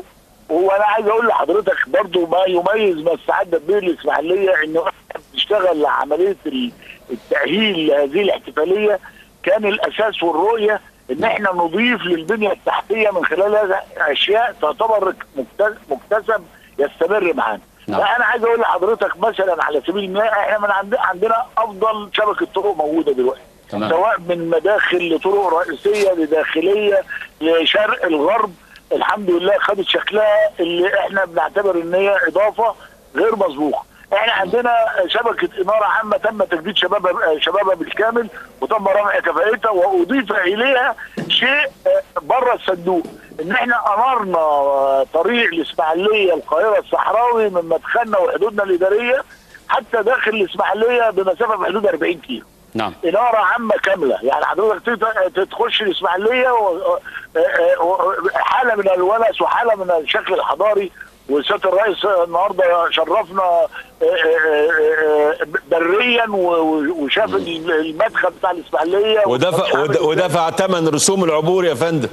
وانا عايز اقول لحضرتك برضو ما يميز ما استعد به الاسماعيليه ان احنا بنشتغل عمليه ال- التاهيل لهذه الاحتفاليه كان الاساس والرؤيه ان احنا نضيف للبنيه التحتيه من خلال هذا اشياء تعتبر مكتس- مكتسب يستمر معانا. نعم. فانا عايز اقول لحضرتك مثلا على سبيل المثال احنا من عند عندنا افضل شبكه طرق موجوده دلوقتي. تمام. سواء من مداخل لطرق رئيسيه لداخليه لشرق الغرب الحمد لله خدت شكلها اللي احنا بنعتبر ان هي اضافه غير مسبوقه. احنا عندنا شبكه اناره عامه تم تجديد شبابها شبابها بالكامل وتم رفع كفاءتها واضيف اليها شيء بره الصندوق ان احنا انرنا آه، طريق الاسماعيليه القاهره الصحراوي من مدخلنا وحدودنا الاداريه حتى داخل الاسماعيليه بمسافه في حدود 40 كيلو. نعم إنارة عامة كاملة يعني حضرتك تت- تخش الإسماعيلية و- و- و- حالة من الونس وحالة من الشكل الحضاري وسيادة الرئيس النهارده شرفنا آه، آه، آه، بريا و- و- وشاف المدخل بتاع الإسماعيلية ودفع ود- ودفع ثمن رسوم العبور يا فندم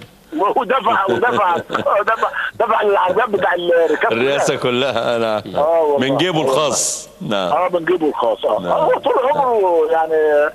ودفع ودفع دفع دفع العذاب بتاع الركاب الرئاسه كلها انا آه والله. من جيبه آه والله. الخاص نعم اه بنجيبه الخاص اه نعم. هو طول عمره يعني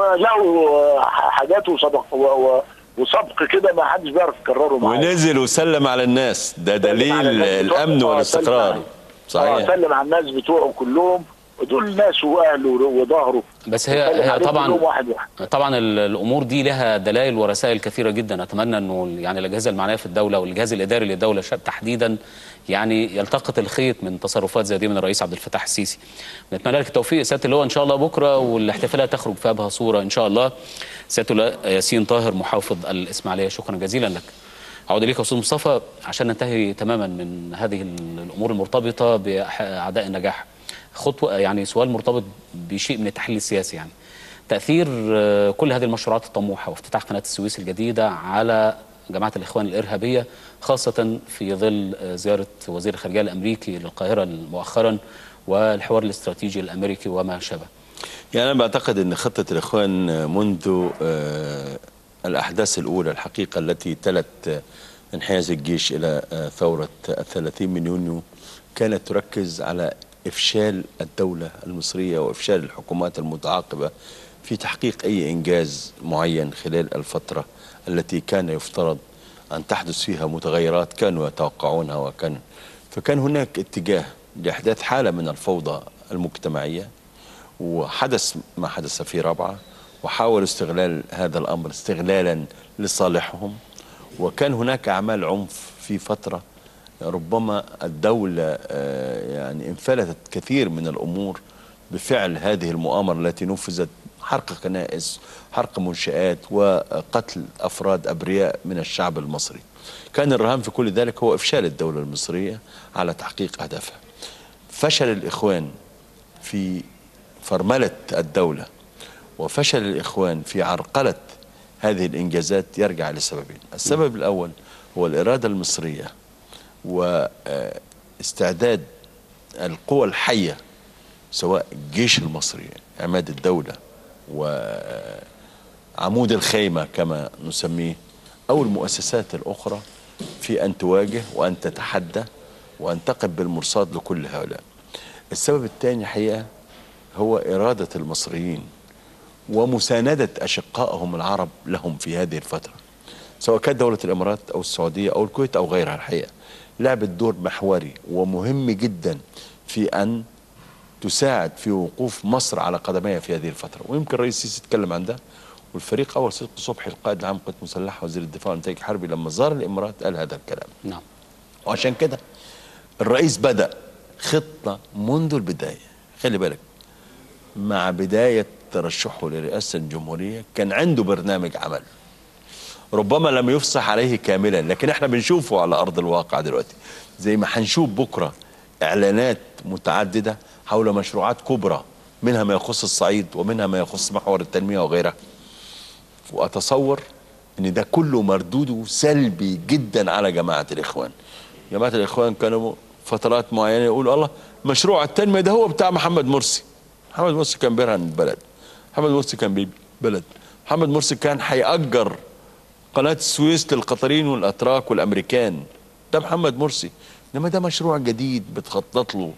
له حاجات وسبق و- و- وسبق كده ما حدش بيعرف يكرره معاه ونزل وسلم على الناس ده على دليل الناس بتوعه. الامن آه، والاستقرار سلم عليه. اه صحيح سلم على الناس بتوعه كلهم دول ناس واهله وظهره بس هي سلم هي عليهم طبعا كلهم واحد واحد طبعا ال- الامور دي لها دلائل ورسائل كثيره جدا اتمنى انه يعني الاجهزه المعنيه في الدوله والجهاز الاداري للدوله شا- تحديدا يعني يلتقط الخيط من تصرفات زي دي من الرئيس عبد الفتاح السيسي نتمنى لك التوفيق سياده اللواء ان شاء الله بكره والاحتفالات تخرج في ابهى صوره ان شاء الله سياده اللواء ياسين طاهر محافظ الاسماعيليه شكرا جزيلا لك اعود اليك يا استاذ مصطفى عشان ننتهي تماما من هذه الامور المرتبطه باعداء النجاح خطوه يعني سؤال مرتبط بشيء من التحليل السياسي يعني تاثير آه، كل هذه المشروعات الطموحه وافتتاح قناه السويس الجديده على جماعه الاخوان الارهابيه خاصه في ظل آه، زياره وزير الخارجيه الامريكي للقاهره مؤخرا والحوار الاستراتيجي الامريكي وما شابه يعني انا بعتقد ان خطه الاخوان منذ آه، الاحداث الاولى الحقيقه التي تلت آه، انحياز الجيش الى آه، ثوره الثلاثين من يونيو كانت تركز على افشال الدوله المصريه وافشال الحكومات المتعاقبه في تحقيق اي انجاز معين خلال الفتره التي كان يفترض ان تحدث فيها متغيرات كانوا يتوقعونها وكان فكان هناك اتجاه لاحداث حاله من الفوضى المجتمعيه وحدث ما حدث في رابعه وحاولوا استغلال هذا الامر استغلالا لصالحهم وكان هناك اعمال عنف في فتره ربما الدوله آه، يعني انفلتت كثير من الامور بفعل هذه المؤامره التي نفذت حرق كنائس حرق منشآت وقتل افراد ابرياء من الشعب المصري كان الرهان في كل ذلك هو افشال الدوله المصريه على تحقيق اهدافها فشل الاخوان في فرمله الدوله وفشل الاخوان في عرقله هذه الانجازات يرجع لسببين السبب الاول هو الاراده المصريه واستعداد القوى الحيه سواء الجيش المصري عماد الدوله وعمود الخيمه كما نسميه او المؤسسات الاخرى في ان تواجه وان تتحدى وان تقف بالمرصاد لكل هؤلاء. السبب الثاني حقيقه هو اراده المصريين ومساندة أشقائهم العرب لهم في هذه الفترة سواء كانت دولة الإمارات أو السعودية أو الكويت أو غيرها الحقيقة لعبت دور محوري ومهم جدا في أن تساعد في وقوف مصر على قدميها في هذه الفترة ويمكن الرئيس السيسي يتكلم عن ده والفريق أول صدق صبحي القائد العام قوات مسلحة وزير الدفاع والإنتاج الحربي لما زار الإمارات قال هذا الكلام نعم وعشان كده الرئيس بدأ خطة منذ البداية خلي بالك مع بداية ترشحه لرئاسة الجمهورية كان عنده برنامج عمل ربما لم يفصح عليه كاملا لكن احنا بنشوفه على أرض الواقع دلوقتي زي ما هنشوف بكرة إعلانات متعددة حول مشروعات كبرى منها ما يخص الصعيد ومنها ما يخص محور التنمية وغيرها وأتصور ان ده كله مردوده سلبي جدا على جماعه الاخوان جماعه الاخوان كانوا فترات معينه يقولوا الله مشروع التنميه ده هو بتاع محمد مرسي محمد مرسي كان بيرهن البلد محمد مرسي كان بيبي بلد محمد مرسي كان هيأجر قناه السويس للقطريين والاتراك والامريكان ده محمد مرسي انما ده مشروع جديد بتخطط له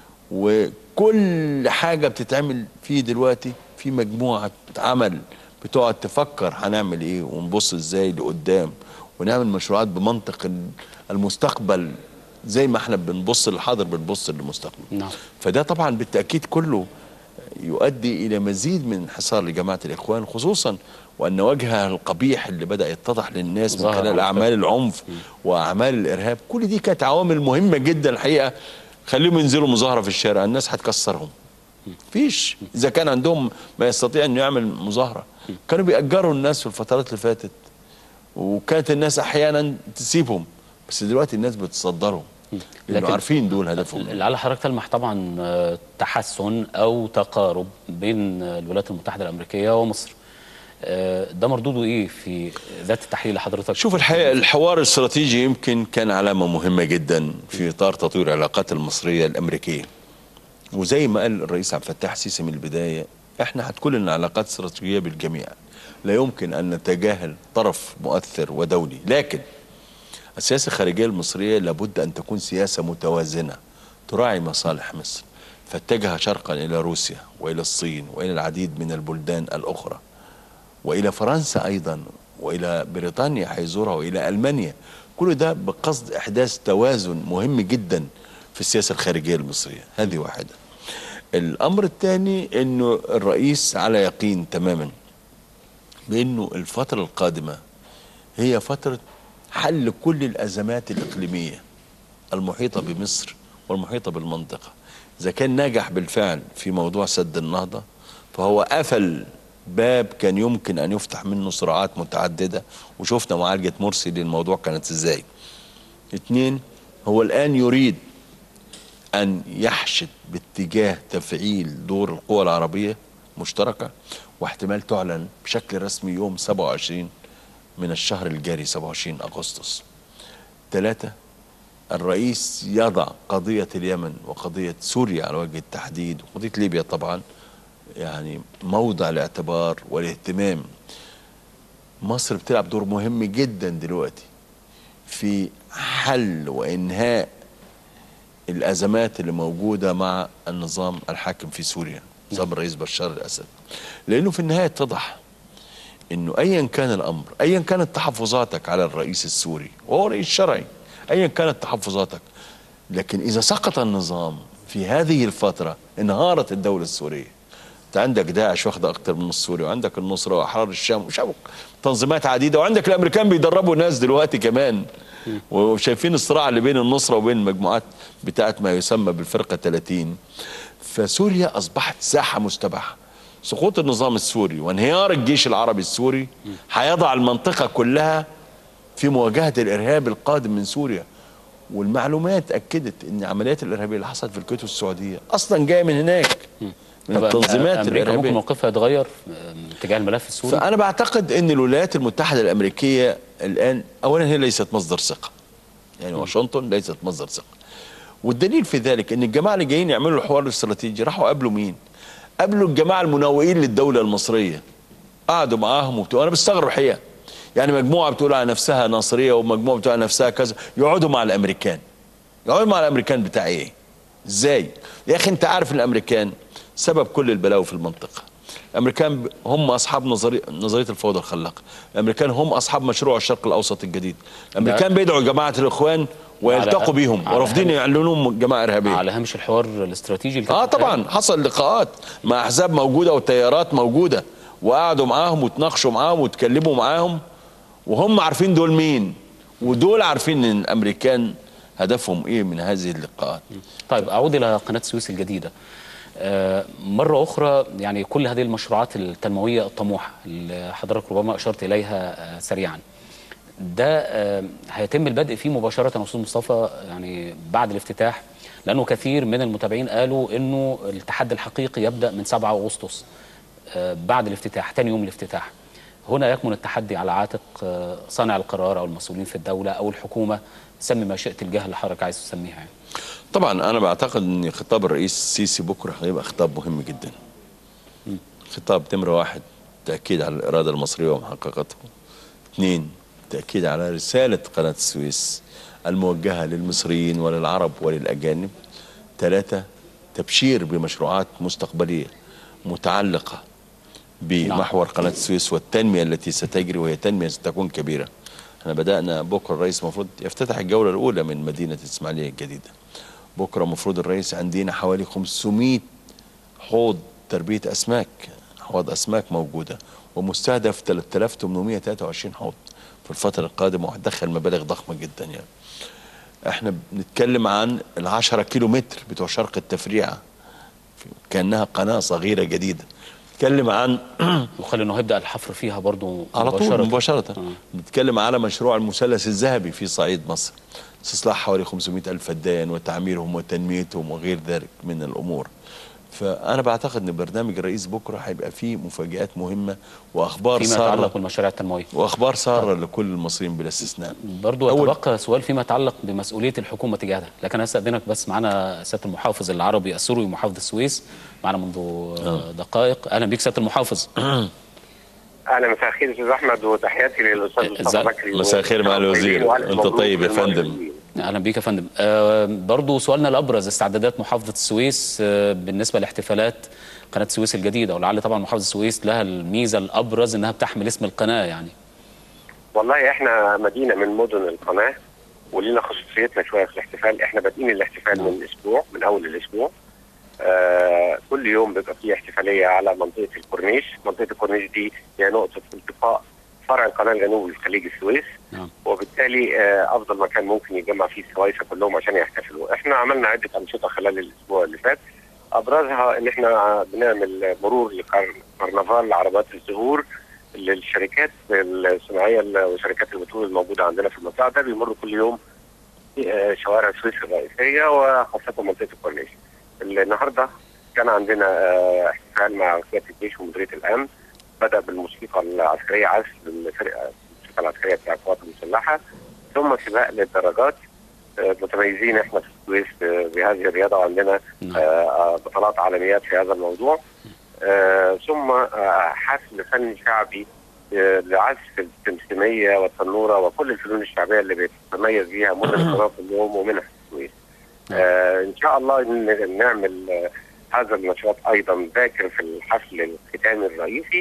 وكل حاجه بتتعمل فيه دلوقتي في مجموعه عمل بتقعد تفكر هنعمل ايه ونبص ازاي لقدام ونعمل مشروعات بمنطق ال- المستقبل زي ما احنا بنبص للحاضر بنبص للمستقبل نعم. فده طبعا بالتاكيد كله يؤدي الى مزيد من انحسار لجماعه الاخوان خصوصا وان وجهها القبيح اللي بدا يتضح للناس من ظهر خلال على اعمال العنف واعمال الارهاب كل دي كانت عوامل مهمه جدا الحقيقه خليهم ينزلوا مظاهره في الشارع الناس هتكسرهم فيش اذا كان عندهم ما يستطيع انه يعمل مظاهره كانوا بيأجروا الناس في الفترات اللي فاتت وكانت الناس احيانا تسيبهم بس دلوقتي الناس بتصدرهم لانه لكن- عارفين دول هدفهم إيه. لعل حضرتك تلمح طبعا آه، تحسن او تقارب بين آه، الولايات المتحده الامريكيه ومصر آه، ده مردوده ايه في ذات التحليل اللي حضرتك شوف الحقيقه الحوار الاستراتيجي يمكن كان علامه مهمه جدا في اطار تطوير العلاقات المصريه الامريكيه وزي ما قال الرئيس عبد الفتاح السيسي من البدايه احنا هتكون لنا علاقات استراتيجيه بالجميع لا يمكن ان نتجاهل طرف مؤثر ودولي لكن السياسه الخارجيه المصريه لابد ان تكون سياسه متوازنه تراعي مصالح مصر فاتجه شرقا الى روسيا والى الصين والى العديد من البلدان الاخرى والى فرنسا ايضا والى بريطانيا هيزورها والى المانيا كل ده بقصد احداث توازن مهم جدا في السياسه الخارجيه المصريه هذه واحده الامر الثاني انه الرئيس على يقين تماما بانه الفتره القادمه هي فتره حل كل الازمات الاقليميه المحيطه بمصر والمحيطه بالمنطقه اذا كان ناجح بالفعل في موضوع سد النهضه فهو قفل باب كان يمكن ان يفتح منه صراعات متعدده وشفنا معالجه مرسي للموضوع كانت ازاي اتنين هو الان يريد ان يحشد باتجاه تفعيل دور القوى العربيه مشتركه واحتمال تعلن بشكل رسمي يوم 27 من الشهر الجاري 27 اغسطس ثلاثة الرئيس يضع قضية اليمن وقضية سوريا على وجه التحديد وقضية ليبيا طبعا يعني موضع الاعتبار والاهتمام مصر بتلعب دور مهم جدا دلوقتي في حل وإنهاء الأزمات اللي موجودة مع النظام الحاكم في سوريا نظام الرئيس بشار الأسد لأنه في النهاية اتضح انه ايا كان الامر ايا كانت تحفظاتك على الرئيس السوري وهو رئيس شرعي ايا كانت تحفظاتك لكن اذا سقط النظام في هذه الفتره انهارت الدوله السوريه انت عندك داعش واخده اكتر من نص سوريا وعندك النصره واحرار الشام وشابك تنظيمات عديده وعندك الامريكان بيدربوا ناس دلوقتي كمان وشايفين الصراع اللي بين النصره وبين المجموعات بتاعت ما يسمى بالفرقه 30 فسوريا اصبحت ساحه مستباحه سقوط النظام السوري وانهيار الجيش العربي السوري هيضع المنطقه كلها في مواجهه الارهاب القادم من سوريا والمعلومات اكدت ان العمليات الارهابيه اللي حصلت في الكويت والسعوديه اصلا جايه من هناك من طب التنظيمات امريكا ممكن الارهابيه موقفها يتغير آه، تجاه الملف السوري فانا بعتقد ان الولايات المتحده الامريكيه الان اولا هي ليست مصدر ثقه يعني واشنطن ليست مصدر ثقه والدليل في ذلك ان الجماعه اللي جايين يعملوا الحوار الاستراتيجي راحوا قابلوا مين قابلوا الجماعه المناوئين للدوله المصريه قعدوا معاهم وبتوع انا بستغرب الحقيقه يعني مجموعه بتقول على نفسها ناصريه ومجموعه بتقول على نفسها كذا يقعدوا مع الامريكان يقعدوا مع الامريكان بتاع ايه ازاي يا اخي انت عارف ان الامريكان سبب كل البلاوي في المنطقه الامريكان ب- هم اصحاب نظريه نظريه الفوضى الخلاقه الامريكان هم اصحاب مشروع الشرق الاوسط الجديد الامريكان بيدعوا جماعه الاخوان ويلتقوا على- بيهم على ورافضين هامش- يعلنوهم جماعه ارهابيه على هامش الحوار الاستراتيجي اللي اه كان طبعا حصل لقاءات مع احزاب موجوده وتيارات موجوده وقعدوا معاهم وتناقشوا معاهم وتكلموا معاهم وهم عارفين دول مين ودول عارفين ان الامريكان هدفهم ايه من هذه اللقاءات طيب اعود الى قناه السويس الجديده آه، مرة أخرى يعني كل هذه المشروعات التنموية الطموحة اللي حضرتك ربما أشرت إليها آه، سريعا ده آه، هيتم البدء فيه مباشرة يا أستاذ مصطفى يعني بعد الافتتاح لأنه كثير من المتابعين قالوا إنه التحدي الحقيقي يبدأ من 7 أغسطس آه، بعد الافتتاح تاني يوم الافتتاح هنا يكمن التحدي على عاتق آه، صانع القرار أو المسؤولين في الدولة أو الحكومة سمي ما شئت الجهة اللي حضرتك عايز تسميها يعني. طبعا انا بعتقد ان خطاب الرئيس السيسي بكره هيبقى خطاب مهم جدا خطاب نمره واحد تاكيد على الاراده المصريه ومحققتها اثنين تاكيد على رساله قناه السويس الموجهة للمصريين وللعرب وللأجانب ثلاثة تبشير بمشروعات مستقبلية متعلقة بمحور قناة السويس والتنمية التي ستجري وهي تنمية ستكون كبيرة احنا بدأنا بكرة الرئيس المفروض يفتتح الجولة الأولى من مدينة الإسماعيلية الجديدة بكرة المفروض الرئيس عندنا حوالي 500 حوض تربية أسماك حوض أسماك موجودة ومستهدف 3823 حوض في الفترة القادمة وهتدخل مبالغ ضخمة جدا يعني احنا بنتكلم عن العشرة كيلو متر بتوع شرق التفريعة في- كأنها قناة صغيرة جديدة نتكلم عن وخلي انه هيبدا الحفر فيها برضو على طول مباشرة. مباشرة آه. نتكلم على مشروع المثلث الذهبي في صعيد مصر استصلاح حوالي 500 ألف فدان وتعميرهم وتنميتهم وغير ذلك من الأمور فأنا بعتقد أن برنامج الرئيس بكرة هيبقى فيه مفاجآت مهمة وأخبار فيما يتعلق سارة بالمشاريع التنمويه وأخبار سارة لكل المصريين بلا استثناء برضو أول- يتبقى سؤال فيما يتعلق بمسؤوليه الحكومه تجاه ده لكن هستاذنك بس معنا سياده المحافظ العربي السوري محافظ السويس معنا منذ آه. دقائق اهلا بك سياده المحافظ اهلا مساء الخير استاذ احمد وتحياتي للاستاذ مصطفى ازاي- بكري مساء الخير مع الوزير. وألف أنت مبروك طيب يا فندم. للمصريين. اهلا بك يا فندم آه برضو سؤالنا الابرز استعدادات محافظه السويس آه بالنسبه لاحتفالات قناه السويس الجديده ولعل طبعا محافظه السويس لها الميزه الابرز انها بتحمل اسم القناه يعني والله احنا مدينه من مدن القناه ولينا خصوصيتنا شويه في الاحتفال احنا بادئين الاحتفال من اسبوع من اول الاسبوع آه كل يوم بيبقى فيه احتفاليه على منطقه الكورنيش منطقه الكورنيش دي هي نقطه التقاء فرع القناه الجنوبي لخليج السويس نعم. وبالتالي آه افضل مكان ممكن يجمع فيه السوايسه كلهم عشان يحتفلوا احنا عملنا عده انشطه خلال الاسبوع اللي فات ابرزها ان احنا بنعمل مرور لكرنفال عربات الزهور للشركات الصناعيه وشركات البترول الموجوده عندنا في المنطقه ده بيمر كل يوم في آه، شوارع سويس الرئيسيه وخاصه منطقه الكورنيش. النهارده كان عندنا آه، احتفال مع قياده الجيش ومديريه الامن بدا بالموسيقى العسكريه عزف الفرقه الموسيقى العسكريه بتاع القوات المسلحه ثم سباق للدراجات آه، متميزين احنا في السويس آه، بهذه الرياضه وعندنا نعم. آه، آه، بطولات عالميات في هذا الموضوع آه، ثم آه، حفل فني شعبي آه، لعزف التمثيليه والتنوره وكل الفنون الشعبيه اللي بيتميز بيها مدن القناه كلهم ومنها السويس. آه، ان شاء الله ن- نعمل آه، هذا النشاط ايضا ذاكر في الحفل الختامي الرئيسي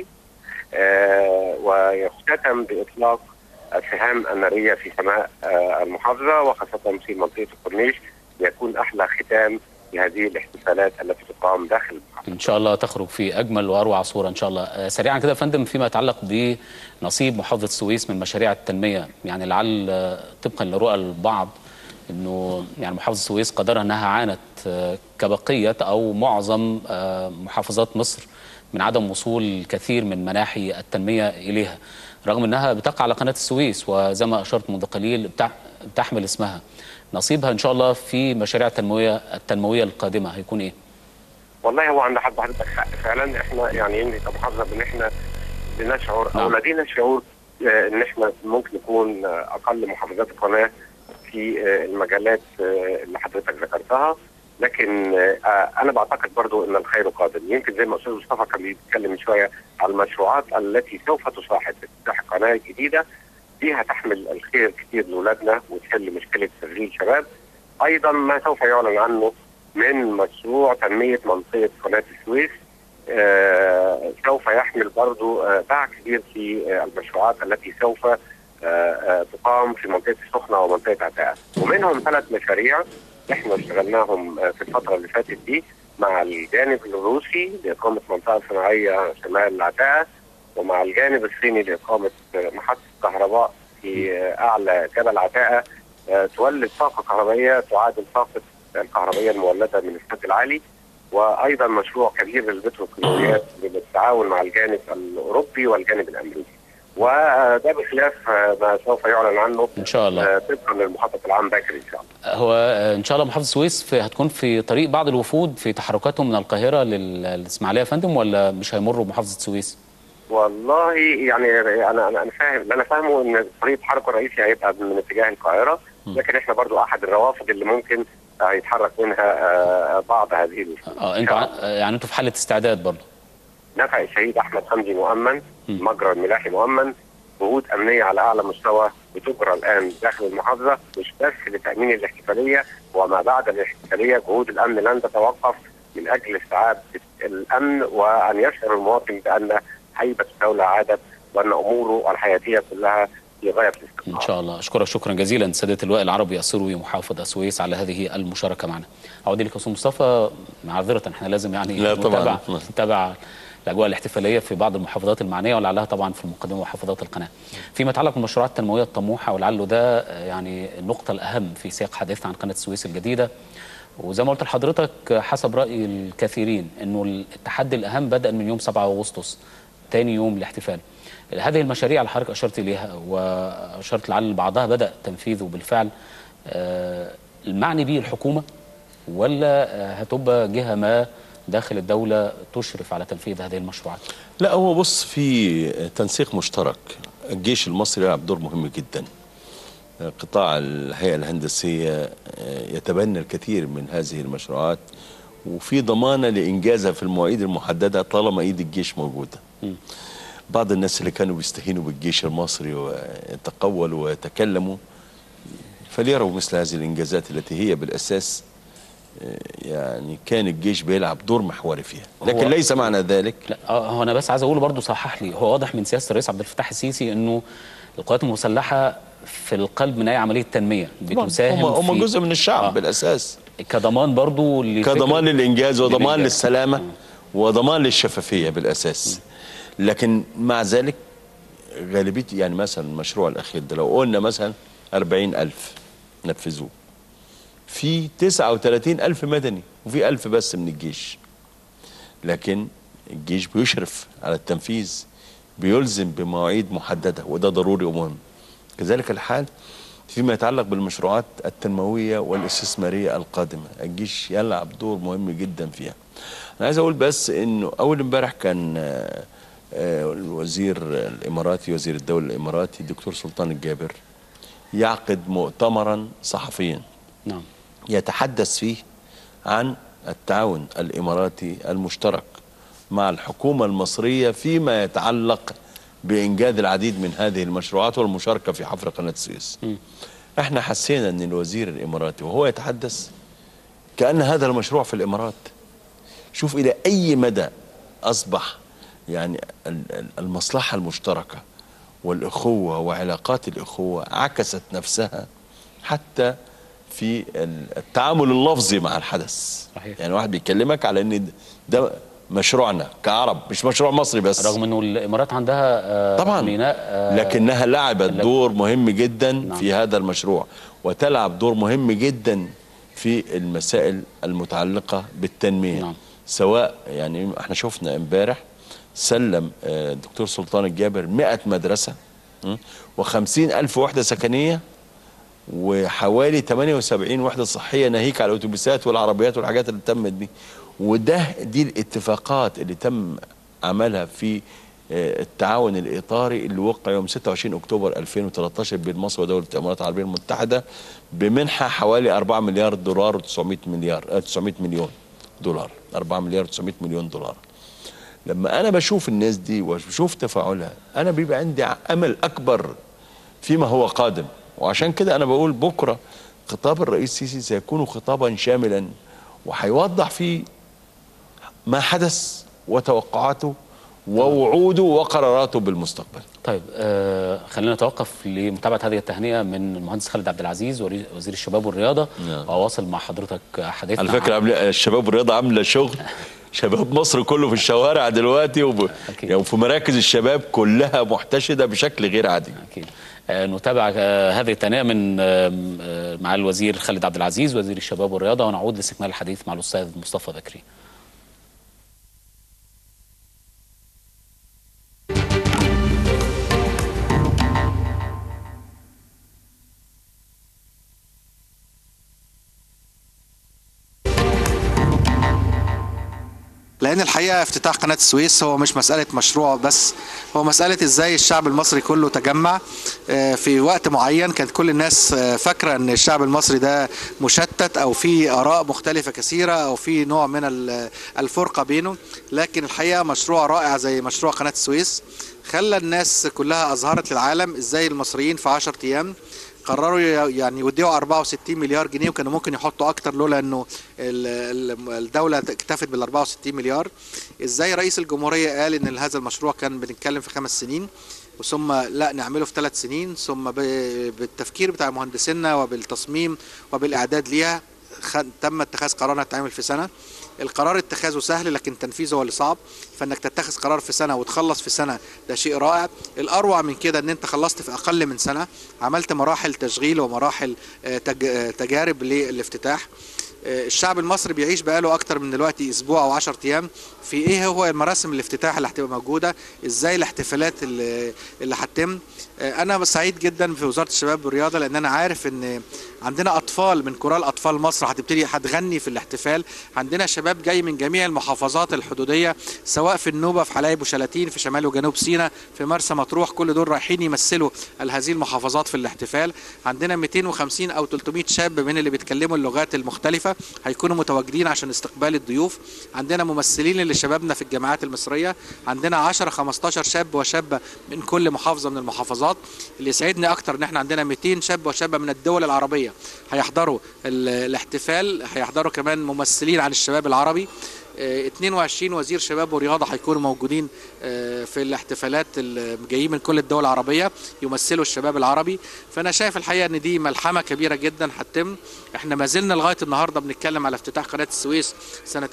آه، ويختتم باطلاق السهام الناريه في سماء آه، المحافظه وخاصه في منطقه الكورنيش يكون احلى ختام لهذه الاحتفالات التي تقام داخل المحافظه. ان شاء الله تخرج في اجمل واروع صوره ان شاء الله آه، سريعا كده يا فندم فيما يتعلق بنصيب محافظه السويس من مشاريع التنميه يعني لعل آه، طبقا لرؤى البعض انه يعني محافظه السويس قدرها انها عانت آه، كبقيه او معظم آه، محافظات مصر من عدم وصول الكثير من مناحي التنميه اليها رغم انها بتقع على قناه السويس وزي ما اشرت منذ قليل بتع- بتحمل اسمها نصيبها ان شاء الله في مشاريع التنمويه التنمويه القادمه هيكون ايه؟ والله هو عند حد حضرتك حق فعلا احنا يعني يمكن كمحافظه ان احنا بنشعر او نعم. لدينا شعور آه، ان احنا ممكن نكون آه، اقل محافظات القناه في آه، المجالات آه، اللي حضرتك ذكرتها لكن آه، انا بعتقد برضو ان الخير قادم يمكن زي ما استاذ مصطفى كان بيتكلم من شويه على المشروعات التي سوف تصاحب افتتاح قناه جديده فيها تحمل الخير كتير لاولادنا وتحل مشكله تشغيل شباب ايضا ما سوف يعلن عنه من مشروع تنميه منطقه قناه السويس آه، سوف يحمل برضو آه، باع كبير في آه، المشروعات التي سوف آه، آه، تقام في منطقه السخنه ومنطقه عتاقه ومنهم ثلاث مشاريع احنا اشتغلناهم آه، في الفتره اللي فاتت دي مع الجانب الروسي لاقامه منطقه صناعيه شمال العتاقه ومع الجانب الصيني لاقامه آه، محطه كهرباء في آه، اعلى جبل عتاقه آه، تولد طاقه كهربائيه تعادل طاقه الكهربائيه المولده من السد العالي وايضا مشروع كبير للبتروكيماويات بالتعاون مع الجانب الاوروبي والجانب الامريكي وده بخلاف آه، ما سوف يعلن عنه ان شاء الله آه، طبقا للمخطط العام باكر ان شاء الله هو آه، ان شاء الله محافظه السويس في هتكون في طريق بعض الوفود في تحركاتهم من القاهره لل- للاسماعيليه يا فندم ولا مش هيمروا بمحافظه السويس؟ والله يعني انا انا انا فاهم اللي انا فاهمه ان طريق التحرك الرئيسي هيبقى من اتجاه القاهره لكن احنا برضو احد الروافد اللي ممكن آه، يتحرك منها آه، بعض هذه الوفود اه انتوا ع- آه، يعني انتوا في حاله استعداد برضه نفع الشهيد احمد حمدي مؤمن مجرى الملاحي مؤمن جهود امنيه على اعلى مستوى بتجرى الان داخل المحافظه مش بس لتامين الاحتفاليه وما بعد الاحتفاليه جهود الامن لن تتوقف من اجل استعاده الامن وان يشعر المواطن بان هيبه الدوله عادت وان اموره الحياتيه كلها في غايه الاستقرار. ان شاء الله اشكرك شكرا جزيلا سياده اللواء العربي السروي محافظ السويس على هذه المشاركه معنا. اعود اليك يا استاذ مصطفى معذره احنا لازم يعني لا طبعاً. نتابع نتابع الاجواء الاحتفاليه في بعض المحافظات المعنيه ولعلها طبعا في المقدمه محافظات القناه. فيما يتعلق بالمشروعات التنمويه الطموحه ولعله ده آه، يعني النقطه الاهم في سياق حديثنا عن قناه السويس الجديده. وزي ما قلت لحضرتك آه، حسب راي الكثيرين انه التحدي الاهم بدا من يوم 7 اغسطس ثاني يوم الاحتفال. هذه المشاريع اللي حضرتك اشرت اليها واشرت لعل بعضها بدا تنفيذه بالفعل آه، المعني به الحكومه ولا آه، هتبقى جهه ما داخل الدوله تشرف على تنفيذ هذه المشروعات؟ لا هو بص في تنسيق مشترك الجيش المصري يلعب دور مهم جدا قطاع الهيئة الهندسية يتبنى الكثير من هذه المشروعات وفي ضمانة لإنجازها في المواعيد المحددة طالما إيد الجيش موجودة بعض الناس اللي كانوا بيستهينوا بالجيش المصري ويتقولوا ويتكلموا فليروا مثل هذه الإنجازات التي هي بالأساس يعني كان الجيش بيلعب دور محوري فيها لكن هو- ليس معنى ذلك لا آه، هو انا بس عايز اقوله برضو صحح لي هو واضح من سياسه الرئيس عبد الفتاح السيسي انه القوات المسلحه في القلب من اي عمليه تنميه بتساهم هم هم في- جزء من الشعب آه. بالاساس كضمان برضو لفكرة- كضمان للانجاز وضمان للإنجاز. للسلامه وضمان للشفافيه بالاساس لكن مع ذلك غالبيه يعني مثلا المشروع الاخير ده لو قلنا مثلا 40000 نفذوه في 39000 مدني وفي 1000 بس من الجيش لكن الجيش بيشرف على التنفيذ بيلزم بمواعيد محدده وده ضروري ومهم كذلك الحال فيما يتعلق بالمشروعات التنمويه والاستثماريه القادمه الجيش يلعب دور مهم جدا فيها انا عايز اقول بس انه اول امبارح كان آه، آه، الوزير الاماراتي وزير الدوله الاماراتي الدكتور سلطان الجابر يعقد مؤتمرا صحفيا نعم يتحدث فيه عن التعاون الاماراتي المشترك مع الحكومه المصريه فيما يتعلق بانجاز العديد من هذه المشروعات والمشاركه في حفر قناه السويس. احنا حسينا ان الوزير الاماراتي وهو يتحدث كان هذا المشروع في الامارات. شوف الى اي مدى اصبح يعني ال- ال- المصلحه المشتركه والاخوه وعلاقات الاخوه عكست نفسها حتى في ال- التعامل اللفظي مع الحدث صحيح. يعني واحد بيكلمك على ان ده مشروعنا كعرب مش مشروع مصري بس رغم انه الامارات عندها آه، طبعا ميناء آه، لكنها لعبت لك- دور مهم جدا نعم. في هذا المشروع وتلعب دور مهم جدا في المسائل المتعلقة بالتنمية نعم. سواء يعني احنا شفنا امبارح سلم آه، الدكتور سلطان الجابر 100 مدرسة و50 ألف وحدة سكنية وحوالي 78 وحدة صحية ناهيك على الأتوبيسات والعربيات والحاجات اللي تمت دي وده دي الاتفاقات اللي تم عملها في آه، التعاون الإطاري اللي وقع يوم 26 أكتوبر 2013 بين مصر ودولة الإمارات العربية المتحدة بمنحة حوالي 4 مليار دولار و900 مليار آه، 900 مليون دولار 4 مليار و900 مليون دولار لما انا بشوف الناس دي وبشوف تفاعلها انا بيبقى عندي امل اكبر فيما هو قادم وعشان كده انا بقول بكره خطاب الرئيس السيسي سيكون خطابا شاملا وهيوضح فيه ما حدث وتوقعاته ووعوده وقراراته بالمستقبل طيب آه خلينا نتوقف لمتابعه هذه التهنئه من المهندس خالد عبد العزيز وري- وزير الشباب والرياضه نعم. واواصل مع حضرتك حديثنا على فكره عن- عامل الشباب الرياضه عامله شغل شباب مصر كله في الشوارع دلوقتي وب... أكيد. يعني في مراكز الشباب كلها محتشده بشكل غير عادي اكيد آه نتابع آه هذه التهنئه من آه آه، مع الوزير خالد عبد العزيز وزير الشباب والرياضه ونعود لاستكمال الحديث مع الاستاذ مصطفى بكري لان الحقيقه افتتاح قناه السويس هو مش مساله مشروع بس هو مساله ازاي الشعب المصري كله تجمع آه، في وقت معين كانت كل الناس آه، فاكره ان الشعب المصري ده مشتت او في اراء مختلفه كثيره او في نوع من ال- الفرقه بينه لكن الحقيقه مشروع رائع زي مشروع قناه السويس خلى الناس كلها اظهرت للعالم ازاي المصريين في 10 ايام قرروا ي- يعني يوديوا 64 مليار جنيه وكانوا ممكن يحطوا اكتر لولا انه ال- ال- الدوله اكتفت بال 64 مليار ازاي رئيس الجمهوريه قال ان هذا المشروع كان بنتكلم في خمس سنين وثم لا نعمله في ثلاث سنين ثم ب- بالتفكير بتاع مهندسينا وبالتصميم وبالاعداد ليها خ- تم اتخاذ قرار هتعمل في سنه القرار اتخاذه سهل لكن تنفيذه هو اللي صعب فانك تتخذ قرار في سنه وتخلص في سنه ده شيء رائع الاروع من كده ان انت خلصت في اقل من سنه عملت مراحل تشغيل ومراحل آه، تج- آه، تجارب للافتتاح آه، الشعب المصري بيعيش بقاله اكتر من دلوقتي اسبوع او 10 ايام في ايه هو مراسم الافتتاح اللي هتبقى موجوده ازاي الاحتفالات اللي اللي هتتم آه، انا سعيد جدا في وزاره الشباب والرياضه لان انا عارف ان عندنا اطفال من كورال اطفال مصر هتبتدي هتغني في الاحتفال عندنا شباب جاي من جميع المحافظات الحدوديه سواء في النوبه في حلايب وشلاتين في شمال وجنوب سيناء في مرسى مطروح كل دول رايحين يمثلوا هذه المحافظات في الاحتفال عندنا 250 او 300 شاب من اللي بيتكلموا اللغات المختلفه هيكونوا متواجدين عشان استقبال الضيوف عندنا ممثلين لشبابنا في الجامعات المصريه عندنا 10 15 شاب وشابه من كل محافظه من المحافظات اللي يسعدني اكتر ان احنا عندنا 200 شاب وشابه من الدول العربيه هيحضروا ال- الاحتفال هيحضروا كمان ممثلين عن الشباب العربي آه، 22 وزير شباب ورياضه هيكونوا موجودين آه، في الاحتفالات اللي جايين من كل الدول العربيه يمثلوا الشباب العربي فانا شايف الحقيقه ان دي ملحمه كبيره جدا هتتم احنا ما زلنا لغايه النهارده بنتكلم على افتتاح قناه السويس سنه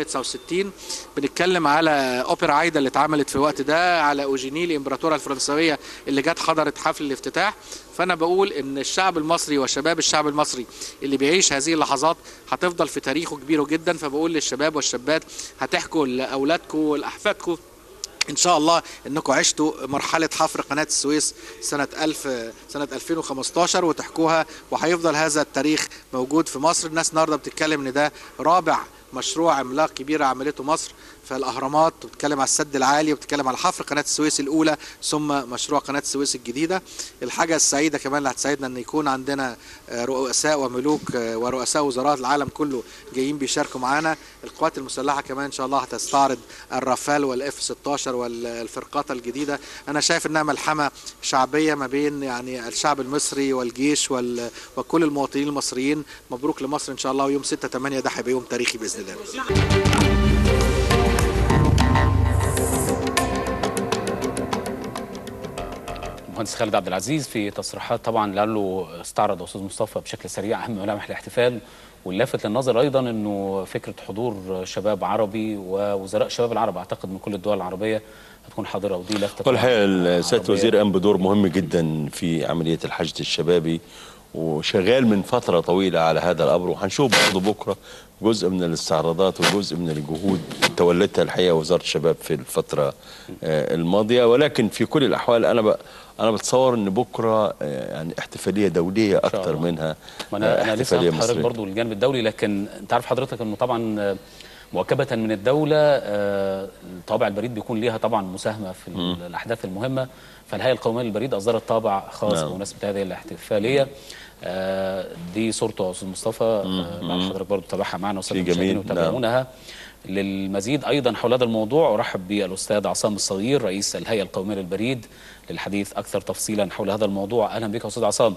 1869 بنتكلم على اوبرا عايده اللي اتعملت في الوقت ده على اوجيني الامبراطوره الفرنسويه اللي جت حضرت حفل الافتتاح فانا بقول ان الشعب المصري وشباب الشعب المصري اللي بيعيش هذه اللحظات هتفضل في تاريخه كبيره جدا فبقول للشباب والشابات هتحكوا لاولادكم ولاحفادكم ان شاء الله انكم عشتوا مرحله حفر قناه السويس سنه 1000 سنه 2015 وتحكوها وهيفضل هذا التاريخ موجود في مصر الناس النهارده بتتكلم ان ده رابع مشروع عملاق كبير عملته مصر فالاهرامات وبتتكلم على السد العالي وبتتكلم على حفر قناه السويس الاولى ثم مشروع قناه السويس الجديده الحاجه السعيده كمان اللي هتساعدنا ان يكون عندنا آه، رؤساء وملوك آه، ورؤساء وزراء العالم كله جايين بيشاركوا معانا القوات المسلحه كمان ان شاء الله هتستعرض الرافال والاف 16 والفرقاطه الجديده انا شايف انها ملحمه شعبيه ما بين يعني الشعب المصري والجيش وال... وكل المواطنين المصريين مبروك لمصر ان شاء الله ويوم 6 8 ده هيبقى يوم تاريخي باذن الله المهندس خالد عبد العزيز في تصريحات طبعا لعله استعرض استاذ مصطفى بشكل سريع اهم ملامح الاحتفال واللافت للنظر ايضا انه فكره حضور شباب عربي ووزراء شباب العرب اعتقد من كل الدول العربيه هتكون حاضره ودي لافته والحقيقه طبعاً سياده عربية. الوزير قام بدور مهم جدا في عمليه الحشد الشبابي وشغال من فتره طويله على هذا الامر وهنشوف برضه بكره جزء من الاستعراضات وجزء من الجهود تولتها الحقيقه وزاره الشباب في الفتره آه، الماضيه ولكن في كل الاحوال انا ب... انا بتصور ان بكره آه، يعني احتفاليه دوليه اكثر الله. منها ما انا آه، انا لسه احتفاليه هاخد حضرتك مصريه برضو الجانب الدولي لكن انت عارف حضرتك انه طبعا آه، مواكبه من الدوله آه، طابع البريد بيكون ليها طبعا مساهمه في الاحداث المهمه فالهيئه القوميه للبريد اصدرت طابع خاص نعم. بمناسبه هذه الاحتفاليه آه، دي صورته يا استاذ مصطفى آه، لعل حضرتك برضو تتابعها معنا واستاذ شيء المشاهدين جميل، نعم. وتابعونها للمزيد ايضا حول هذا الموضوع ارحب بالاستاذ عصام الصغير رئيس الهيئه القوميه للبريد للحديث اكثر تفصيلا حول هذا الموضوع اهلا بك يا استاذ عصام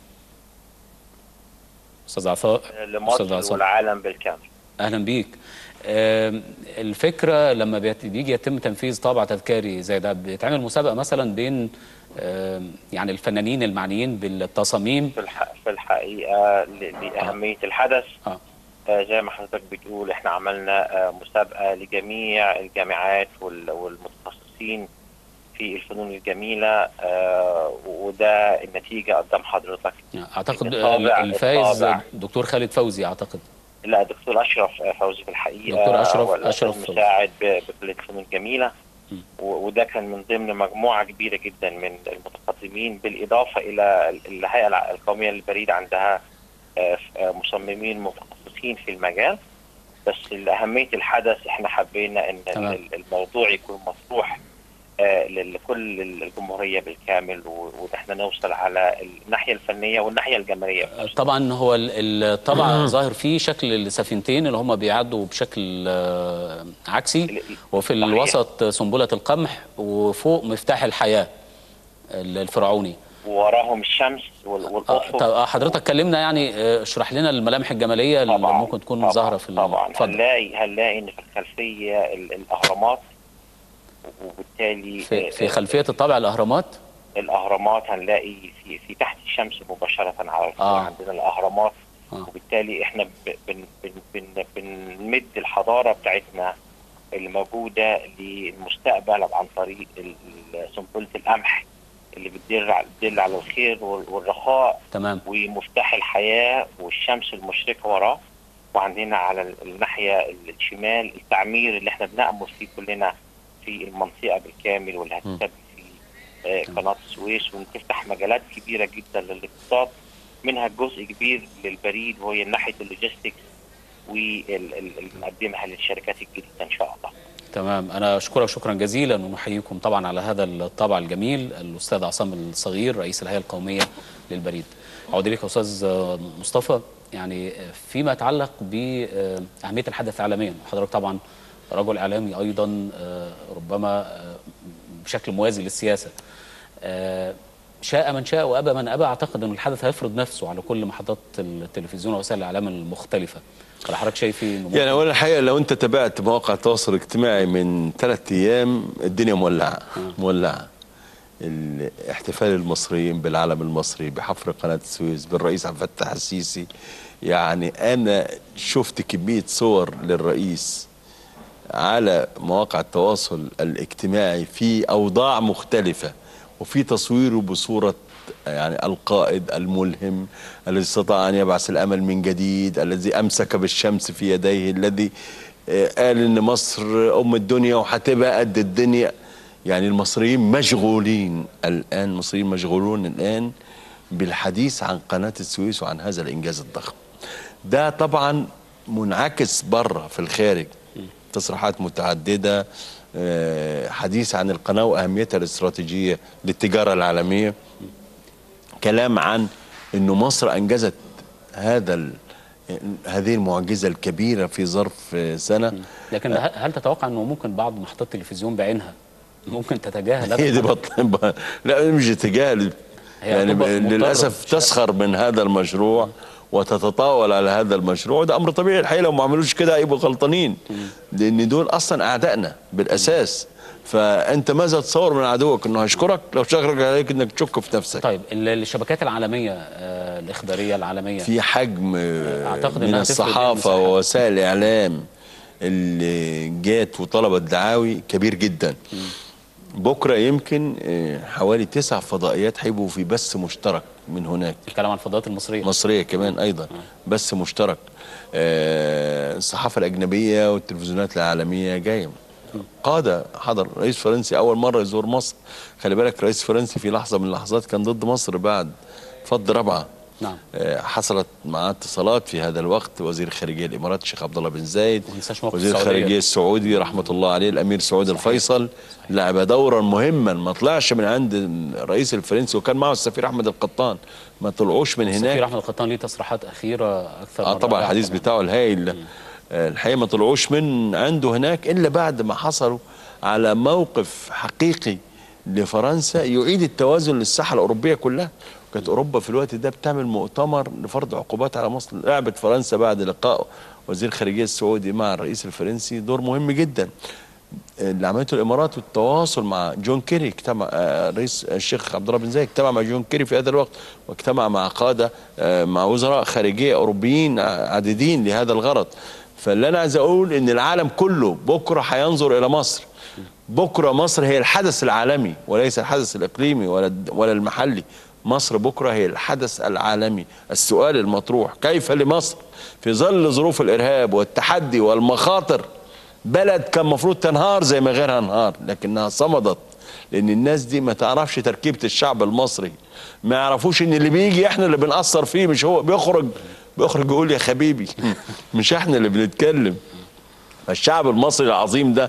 استاذ عصام أستاذ لمصر عصام. والعالم بالكامل اهلا بيك آم، الفكره لما بيت- بيجي يتم تنفيذ طابع تذكاري زي ده بيتعمل مسابقه مثلا بين آم، يعني الفنانين المعنيين بالتصاميم في, الح... في الحقيقه ل... لاهميه الحدث آه. آه، زي ما حضرتك بتقول احنا عملنا آه، مسابقه لجميع الجامعات وال... والمتخصصين في الفنون الجميله آه، وده النتيجه قدام حضرتك اعتقد الطابع- الفايز الطابع. دكتور خالد فوزي اعتقد لا دكتور اشرف آه، فوزي في الحقيقه دكتور أشرف- هو الأستاذ أشرف فوزي. مساعد ب- بكليه الفنون الجميله و- وده كان من ضمن مجموعه كبيره جدا من المتقدمين بالاضافه الى ال- الهيئه الع- القوميه للبريد عندها آه، ف- آه، مصممين متخصصين في المجال بس لاهميه الحدث احنا حبينا ان تمام. ال- الموضوع يكون مطروح آه، لكل الجمهوريه بالكامل و- وان احنا نوصل على الناحيه الفنيه والناحيه الجماهيريه طبعا هو ال- الطبع ظاهر فيه شكل السفينتين اللي هم بيعدوا بشكل آه، عكسي وفي صحيح. الوسط سنبله القمح وفوق مفتاح الحياه ال- الفرعوني وراهم الشمس وال- آه، والافق طب آه، حضرتك كلمنا يعني آه، اشرح لنا الملامح الجماليه اللي طبعاً، ممكن تكون ظاهره في ال- طبعا اتفضل. هنلاقي هنلاقي ان في الخلفيه ال- الاهرامات وبالتالي في, آه، في خلفيه الطابع الاهرامات الاهرامات هنلاقي في في تحت الشمس مباشره على الفوق آه. عندنا الاهرامات آه. وبالتالي احنا ب- بن بن بن بنمد الحضاره بتاعتنا اللي موجوده للمستقبل عن طريق ال- ال- سنبله القمح اللي بتدل على بتدل على الخير وال- والرخاء تمام ومفتاح الحياه والشمس المشرقه وراه وعندنا على ال- الناحيه الشمال التعمير اللي احنا بنأمل فيه كلنا في المنطقه بالكامل واللي هتسبب في آه، قناه السويس وتفتح مجالات كبيره جدا للاقتصاد منها جزء كبير للبريد وهي ناحيه اللوجيستكس واللي نقدمها للشركات الجديده ان شاء الله. تمام انا اشكرك شكرا جزيلا ونحييكم طبعا على هذا الطابع الجميل الاستاذ عصام الصغير رئيس الهيئه القوميه للبريد اعود اليك يا استاذ آه، مصطفى يعني آه، فيما يتعلق باهميه الحدث عالميا حضرتك طبعا رجل اعلامي ايضا آه، ربما آه، بشكل موازي للسياسه آه، شاء من شاء وابى من ابى اعتقد ان الحدث هيفرض نفسه على كل محطات التلفزيون ووسائل الاعلام المختلفه ولا حضرتك شايف إيه إنه يعني اولا الحقيقه لو انت تابعت مواقع التواصل الاجتماعي من ثلاث ايام الدنيا مولعه مولعه الاحتفال المصريين بالعلم المصري بحفر قناه السويس بالرئيس عبد الفتاح السيسي يعني انا شفت كميه صور للرئيس على مواقع التواصل الاجتماعي في اوضاع مختلفه وفي تصويره بصوره يعني القائد الملهم الذي استطاع ان يبعث الامل من جديد الذي امسك بالشمس في يديه الذي آه، قال ان مصر ام الدنيا وهتبقى قد الدنيا يعني المصريين مشغولين الان المصريين مشغولون الان بالحديث عن قناه السويس وعن هذا الانجاز الضخم ده طبعا منعكس بره في الخارج تصريحات متعدده آه، حديث عن القناه واهميتها الاستراتيجيه للتجاره العالميه كلام عن انه مصر انجزت هذا ال- هذه المعجزه الكبيره في ظرف آه، سنه لكن هل هل تتوقع انه ممكن بعض محطات التلفزيون بعينها ممكن تتجاهل هذا هي دي الحدث؟ بطل لا مش تجاهل هي يعني هتبقى مضطرة. للاسف تسخر من هذا المشروع وتتطاول على هذا المشروع ده امر طبيعي الحقيقه لو ما عملوش كده هيبقوا غلطانين لان دول اصلا اعدائنا بالاساس فانت ماذا تصور من عدوك انه هيشكرك لو شكرك عليك انك تشك في نفسك طيب ال- الشبكات العالميه آه، الاخباريه العالميه في حجم آه، أعتقد من إنها تفرق الصحافه بالمساحة. ووسائل الاعلام اللي جات وطلبت دعاوي كبير جدا بكره يمكن آه، حوالي تسع فضائيات هيبقوا في بث مشترك من هناك الكلام عن الفضاءات المصريه مصريه كمان ايضا بث مشترك آه، الصحافه الاجنبيه والتلفزيونات العالميه جايه قاده حضر رئيس فرنسي اول مره يزور مصر خلي بالك رئيس فرنسي في لحظه من اللحظات كان ضد مصر بعد فض رابعه نعم آه، حصلت معاه اتصالات في هذا الوقت وزير خارجيه الامارات الشيخ عبد الله بن زايد ما ننساش موقف وزير السعودية. الخارجيه السعودي رحمه الله عليه الامير سعود الفيصل لعب دورا مهما ما طلعش من عند الرئيس الفرنسي وكان معه السفير احمد القطان ما طلعوش من هناك السفير احمد القطان ليه تصريحات اخيره اكثر اه من طبعا رائعة الحديث بتاعه الهائل ده. آه، الحقيقه ما طلعوش من عنده هناك الا بعد ما حصلوا على موقف حقيقي لفرنسا يعيد التوازن للساحه الاوروبيه كلها كانت اوروبا في الوقت ده بتعمل مؤتمر لفرض عقوبات على مصر لعبت فرنسا بعد لقاء وزير الخارجيه السعودي مع الرئيس الفرنسي دور مهم جدا اللي عملته الامارات والتواصل مع جون كيري اجتمع آه، رئيس الشيخ عبد الله بن زايد اجتمع مع جون كيري في هذا الوقت واجتمع مع قاده آه، مع وزراء خارجيه اوروبيين عديدين لهذا الغرض فاللي انا عايز اقول ان العالم كله بكره هينظر الى مصر بكره مصر هي الحدث العالمي وليس الحدث الاقليمي ولا ولا المحلي مصر بكره هي الحدث العالمي السؤال المطروح كيف لمصر في ظل ظروف الارهاب والتحدي والمخاطر بلد كان المفروض تنهار زي ما غيرها انهار لكنها صمدت لان الناس دي ما تعرفش تركيبه الشعب المصري ما يعرفوش ان اللي بيجي احنا اللي بنأثر فيه مش هو بيخرج بيخرج يقول يا حبيبي مش احنا اللي بنتكلم الشعب المصري العظيم ده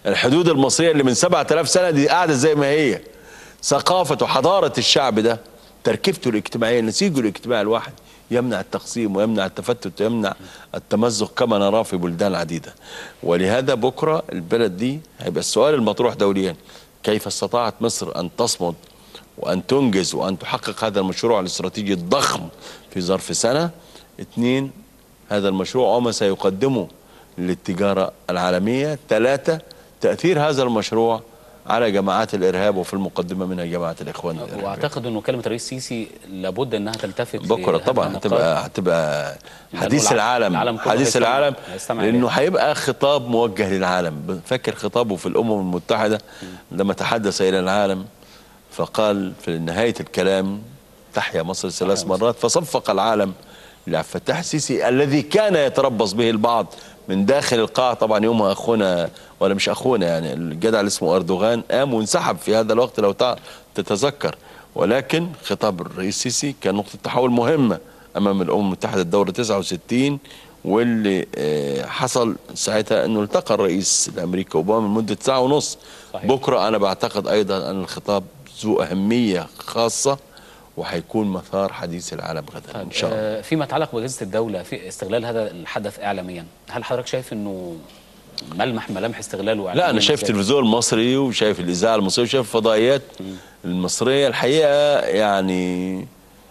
الحدود المصريه اللي من 7000 سنه دي قاعده زي ما هي ثقافه وحضاره الشعب ده تركيبته الاجتماعيه نسيجه الاجتماعي الواحد يمنع التقسيم ويمنع التفتت ويمنع التمزق كما نراه في بلدان عديده ولهذا بكره البلد دي هيبقى السؤال المطروح دوليا كيف استطاعت مصر ان تصمد وان تنجز وان تحقق هذا المشروع الاستراتيجي الضخم في ظرف سنه اثنين هذا المشروع وما سيقدمه للتجاره العالميه ثلاثه تاثير هذا المشروع على جماعات الارهاب وفي المقدمه منها جماعه الاخوان الارهابيه واعتقد انه كلمه الرئيس السيسي لابد انها تلتفت بكره لهذه طبعا النقاط. هتبقى هتبقى لأنه حديث الع- العالم العالم كله حديث هيستمع- العالم هيستمع لانه إليها. هيبقى خطاب موجه للعالم فاكر خطابه في الامم المتحده لما تحدث الى العالم فقال في نهايه الكلام تحيا مصر ثلاث مرات فصفق العالم لعبد الفتاح السيسي الذي كان يتربص به البعض من داخل القاعة طبعا يومها أخونا ولا مش أخونا يعني الجدع اللي اسمه أردوغان قام وانسحب في هذا الوقت لو تع- تتذكر ولكن خطاب الرئيس السيسي كان نقطة تحول مهمة أمام الأمم المتحدة الدورة 69 واللي آه، حصل ساعتها أنه التقى الرئيس الأمريكي أوباما لمدة ساعة ونص صحيح. بكرة أنا بعتقد أيضا أن الخطاب ذو أهمية خاصة وهيكون مثار حديث العالم غدا إن شاء الله آه، فيما يتعلق بأجهزة الدولة في استغلال هذا الحدث إعلاميا هل حضرتك شايف أنه ملمح ملامح استغلاله لا إعلامياً انا شايف إزاي؟ التلفزيون المصري وشايف الاذاعه المصريه وشايف الفضائيات المصريه الحقيقه يعني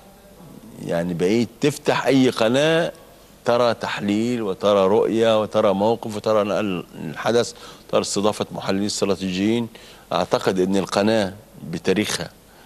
يعني بقيت تفتح اي قناه ترى تحليل وترى رؤيه وترى موقف وترى نقل الحدث وترى استضافه محللين استراتيجيين اعتقد ان القناه بتاريخها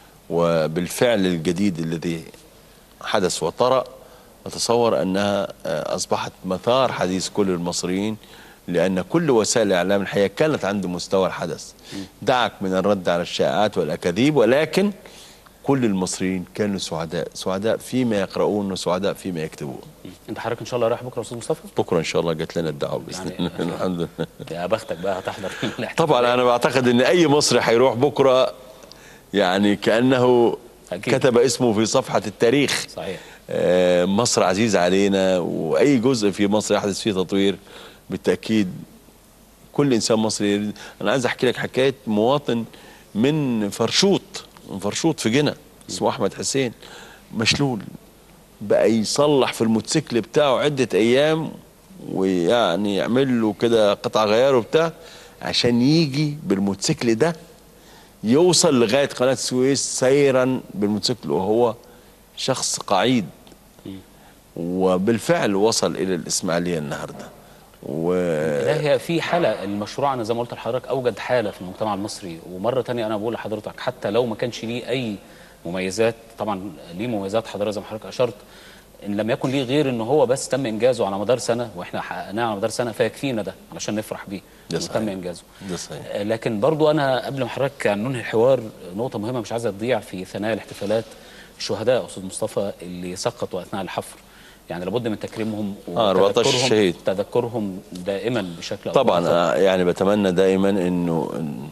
وبالفعل الجديد الذي حدث وطرأ أتصور أنها آه، أصبحت مثار حديث كل المصريين لأن كل وسائل الإعلام الحقيقة كانت عند مستوى الحدث دعك من الرد على الشائعات والأكاذيب ولكن كل المصريين كانوا سعداء سعداء فيما يقرؤون وسعداء فيما يكتبون أنت حضرتك إن شاء الله رايح بكرة يا أستاذ مصطفى؟ بكرة إن شاء الله جات لنا الدعوة بإذن يعني- الله الحمد لله يا بختك بقى هتحضر الاحتفال. طبعا أنا بعتقد أن أي مصري هيروح بكرة يعني كأنه أكيد. كتب اسمه في صفحة التاريخ صحيح آه، مصر عزيزة علينا وأي جزء في مصر يحدث فيه تطوير بالتأكيد كل إنسان مصري يريد أنا عايز أحكي لك حكاية مواطن من فرشوط من فرشوط في جنة اسمه أحمد حسين مشلول بقى يصلح في الموتوسيكل بتاعه عدة أيام ويعني يعمل له كده قطع غيار وبتاع عشان يجي بالموتوسيكل ده يوصل لغاية قناة السويس سيرا بالموتوسيكل وهو شخص قعيد وبالفعل وصل إلى الإسماعيلية النهاردة و... لا هي في حالة المشروع أنا زي ما قلت لحضرتك أوجد حالة في المجتمع المصري ومرة تانية أنا بقول لحضرتك حتى لو ما كانش ليه أي مميزات طبعا ليه مميزات حضرتك زي ما حضرتك أشرت إن لم يكن ليه غير إن هو بس تم إنجازه على مدار سنة وإحنا حققناه على مدار سنة فيكفينا ده علشان نفرح بيه ده إنه صحيح. تم إنجازه ده صحيح آه، لكن برضو أنا قبل ما حضرتك ننهي الحوار نقطة مهمة مش عايزة تضيع في ثنايا الاحتفالات الشهداء أستاذ مصطفى اللي سقطوا أثناء الحفر يعني لابد من تكريمهم آه، 14 وتذكرهم- شهيد. تذكرهم دائما بشكل أو بآخر. طبعا آه، يعني بتمنى دائما انه إن-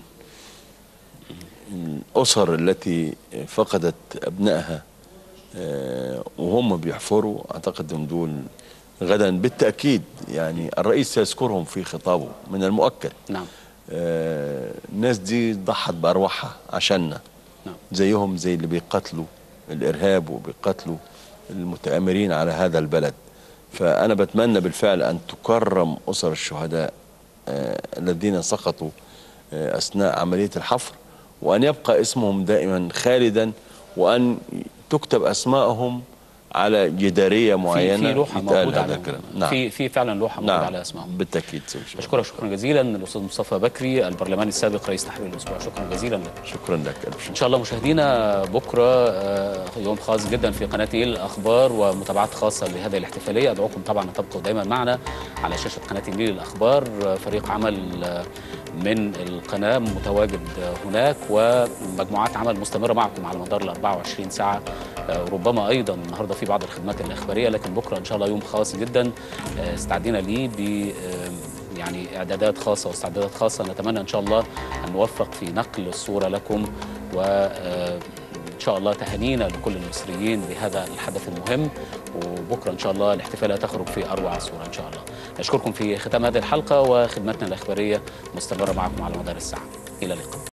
الاسر التي فقدت ابنائها آه، وهم بيحفروا اعتقد ان دول غدا بالتاكيد يعني الرئيس سيذكرهم في خطابه من المؤكد نعم آه، الناس دي ضحت بارواحها عشاننا نعم. زيهم زي اللي بيقتلوا الارهاب وبيقتلوا المتآمرين على هذا البلد فانا بتمنى بالفعل ان تكرم اسر الشهداء آه، الذين سقطوا آه، اثناء عمليه الحفر وان يبقى اسمهم دائما خالدا وان تكتب اسمائهم على جداريه في معينه في لوحه يتقال موجوده هذا على الكلام. نعم في في فعلا لوحه موجوده نعم على اسمائهم بالتاكيد سوي شكرا بشكرك شكرا جزيلا الاستاذ مصطفى بكري البرلماني السابق رئيس تحرير الاسبوع شكرا جزيلا لك شكرا لك الف شكر ان شاء الله مشاهدينا بكره آه، يوم خاص جدا في قناه نيل الاخبار ومتابعات خاصه لهذه الاحتفاليه ادعوكم طبعا ان تبقوا دايما معنا على شاشه قناه النيل الاخبار آه، فريق عمل آه، من القناه متواجد آه، هناك ومجموعات عمل مستمره معكم على مدار ال 24 ساعه آه، ربما ايضا النهارده في بعض الخدمات الاخباريه لكن بكره ان شاء الله يوم خاص جدا آه، استعدينا ليه ب آه، يعني اعدادات خاصه واستعدادات خاصه نتمنى ان شاء الله ان نوفق في نقل الصوره لكم و آه، ان شاء الله تهانينا لكل المصريين بهذا الحدث المهم وبكره ان شاء الله الاحتفاليه تخرج في اروع صوره ان شاء الله نشكركم في ختام هذه الحلقه وخدمتنا الاخباريه مستمره معكم على مدار الساعه الى اللقاء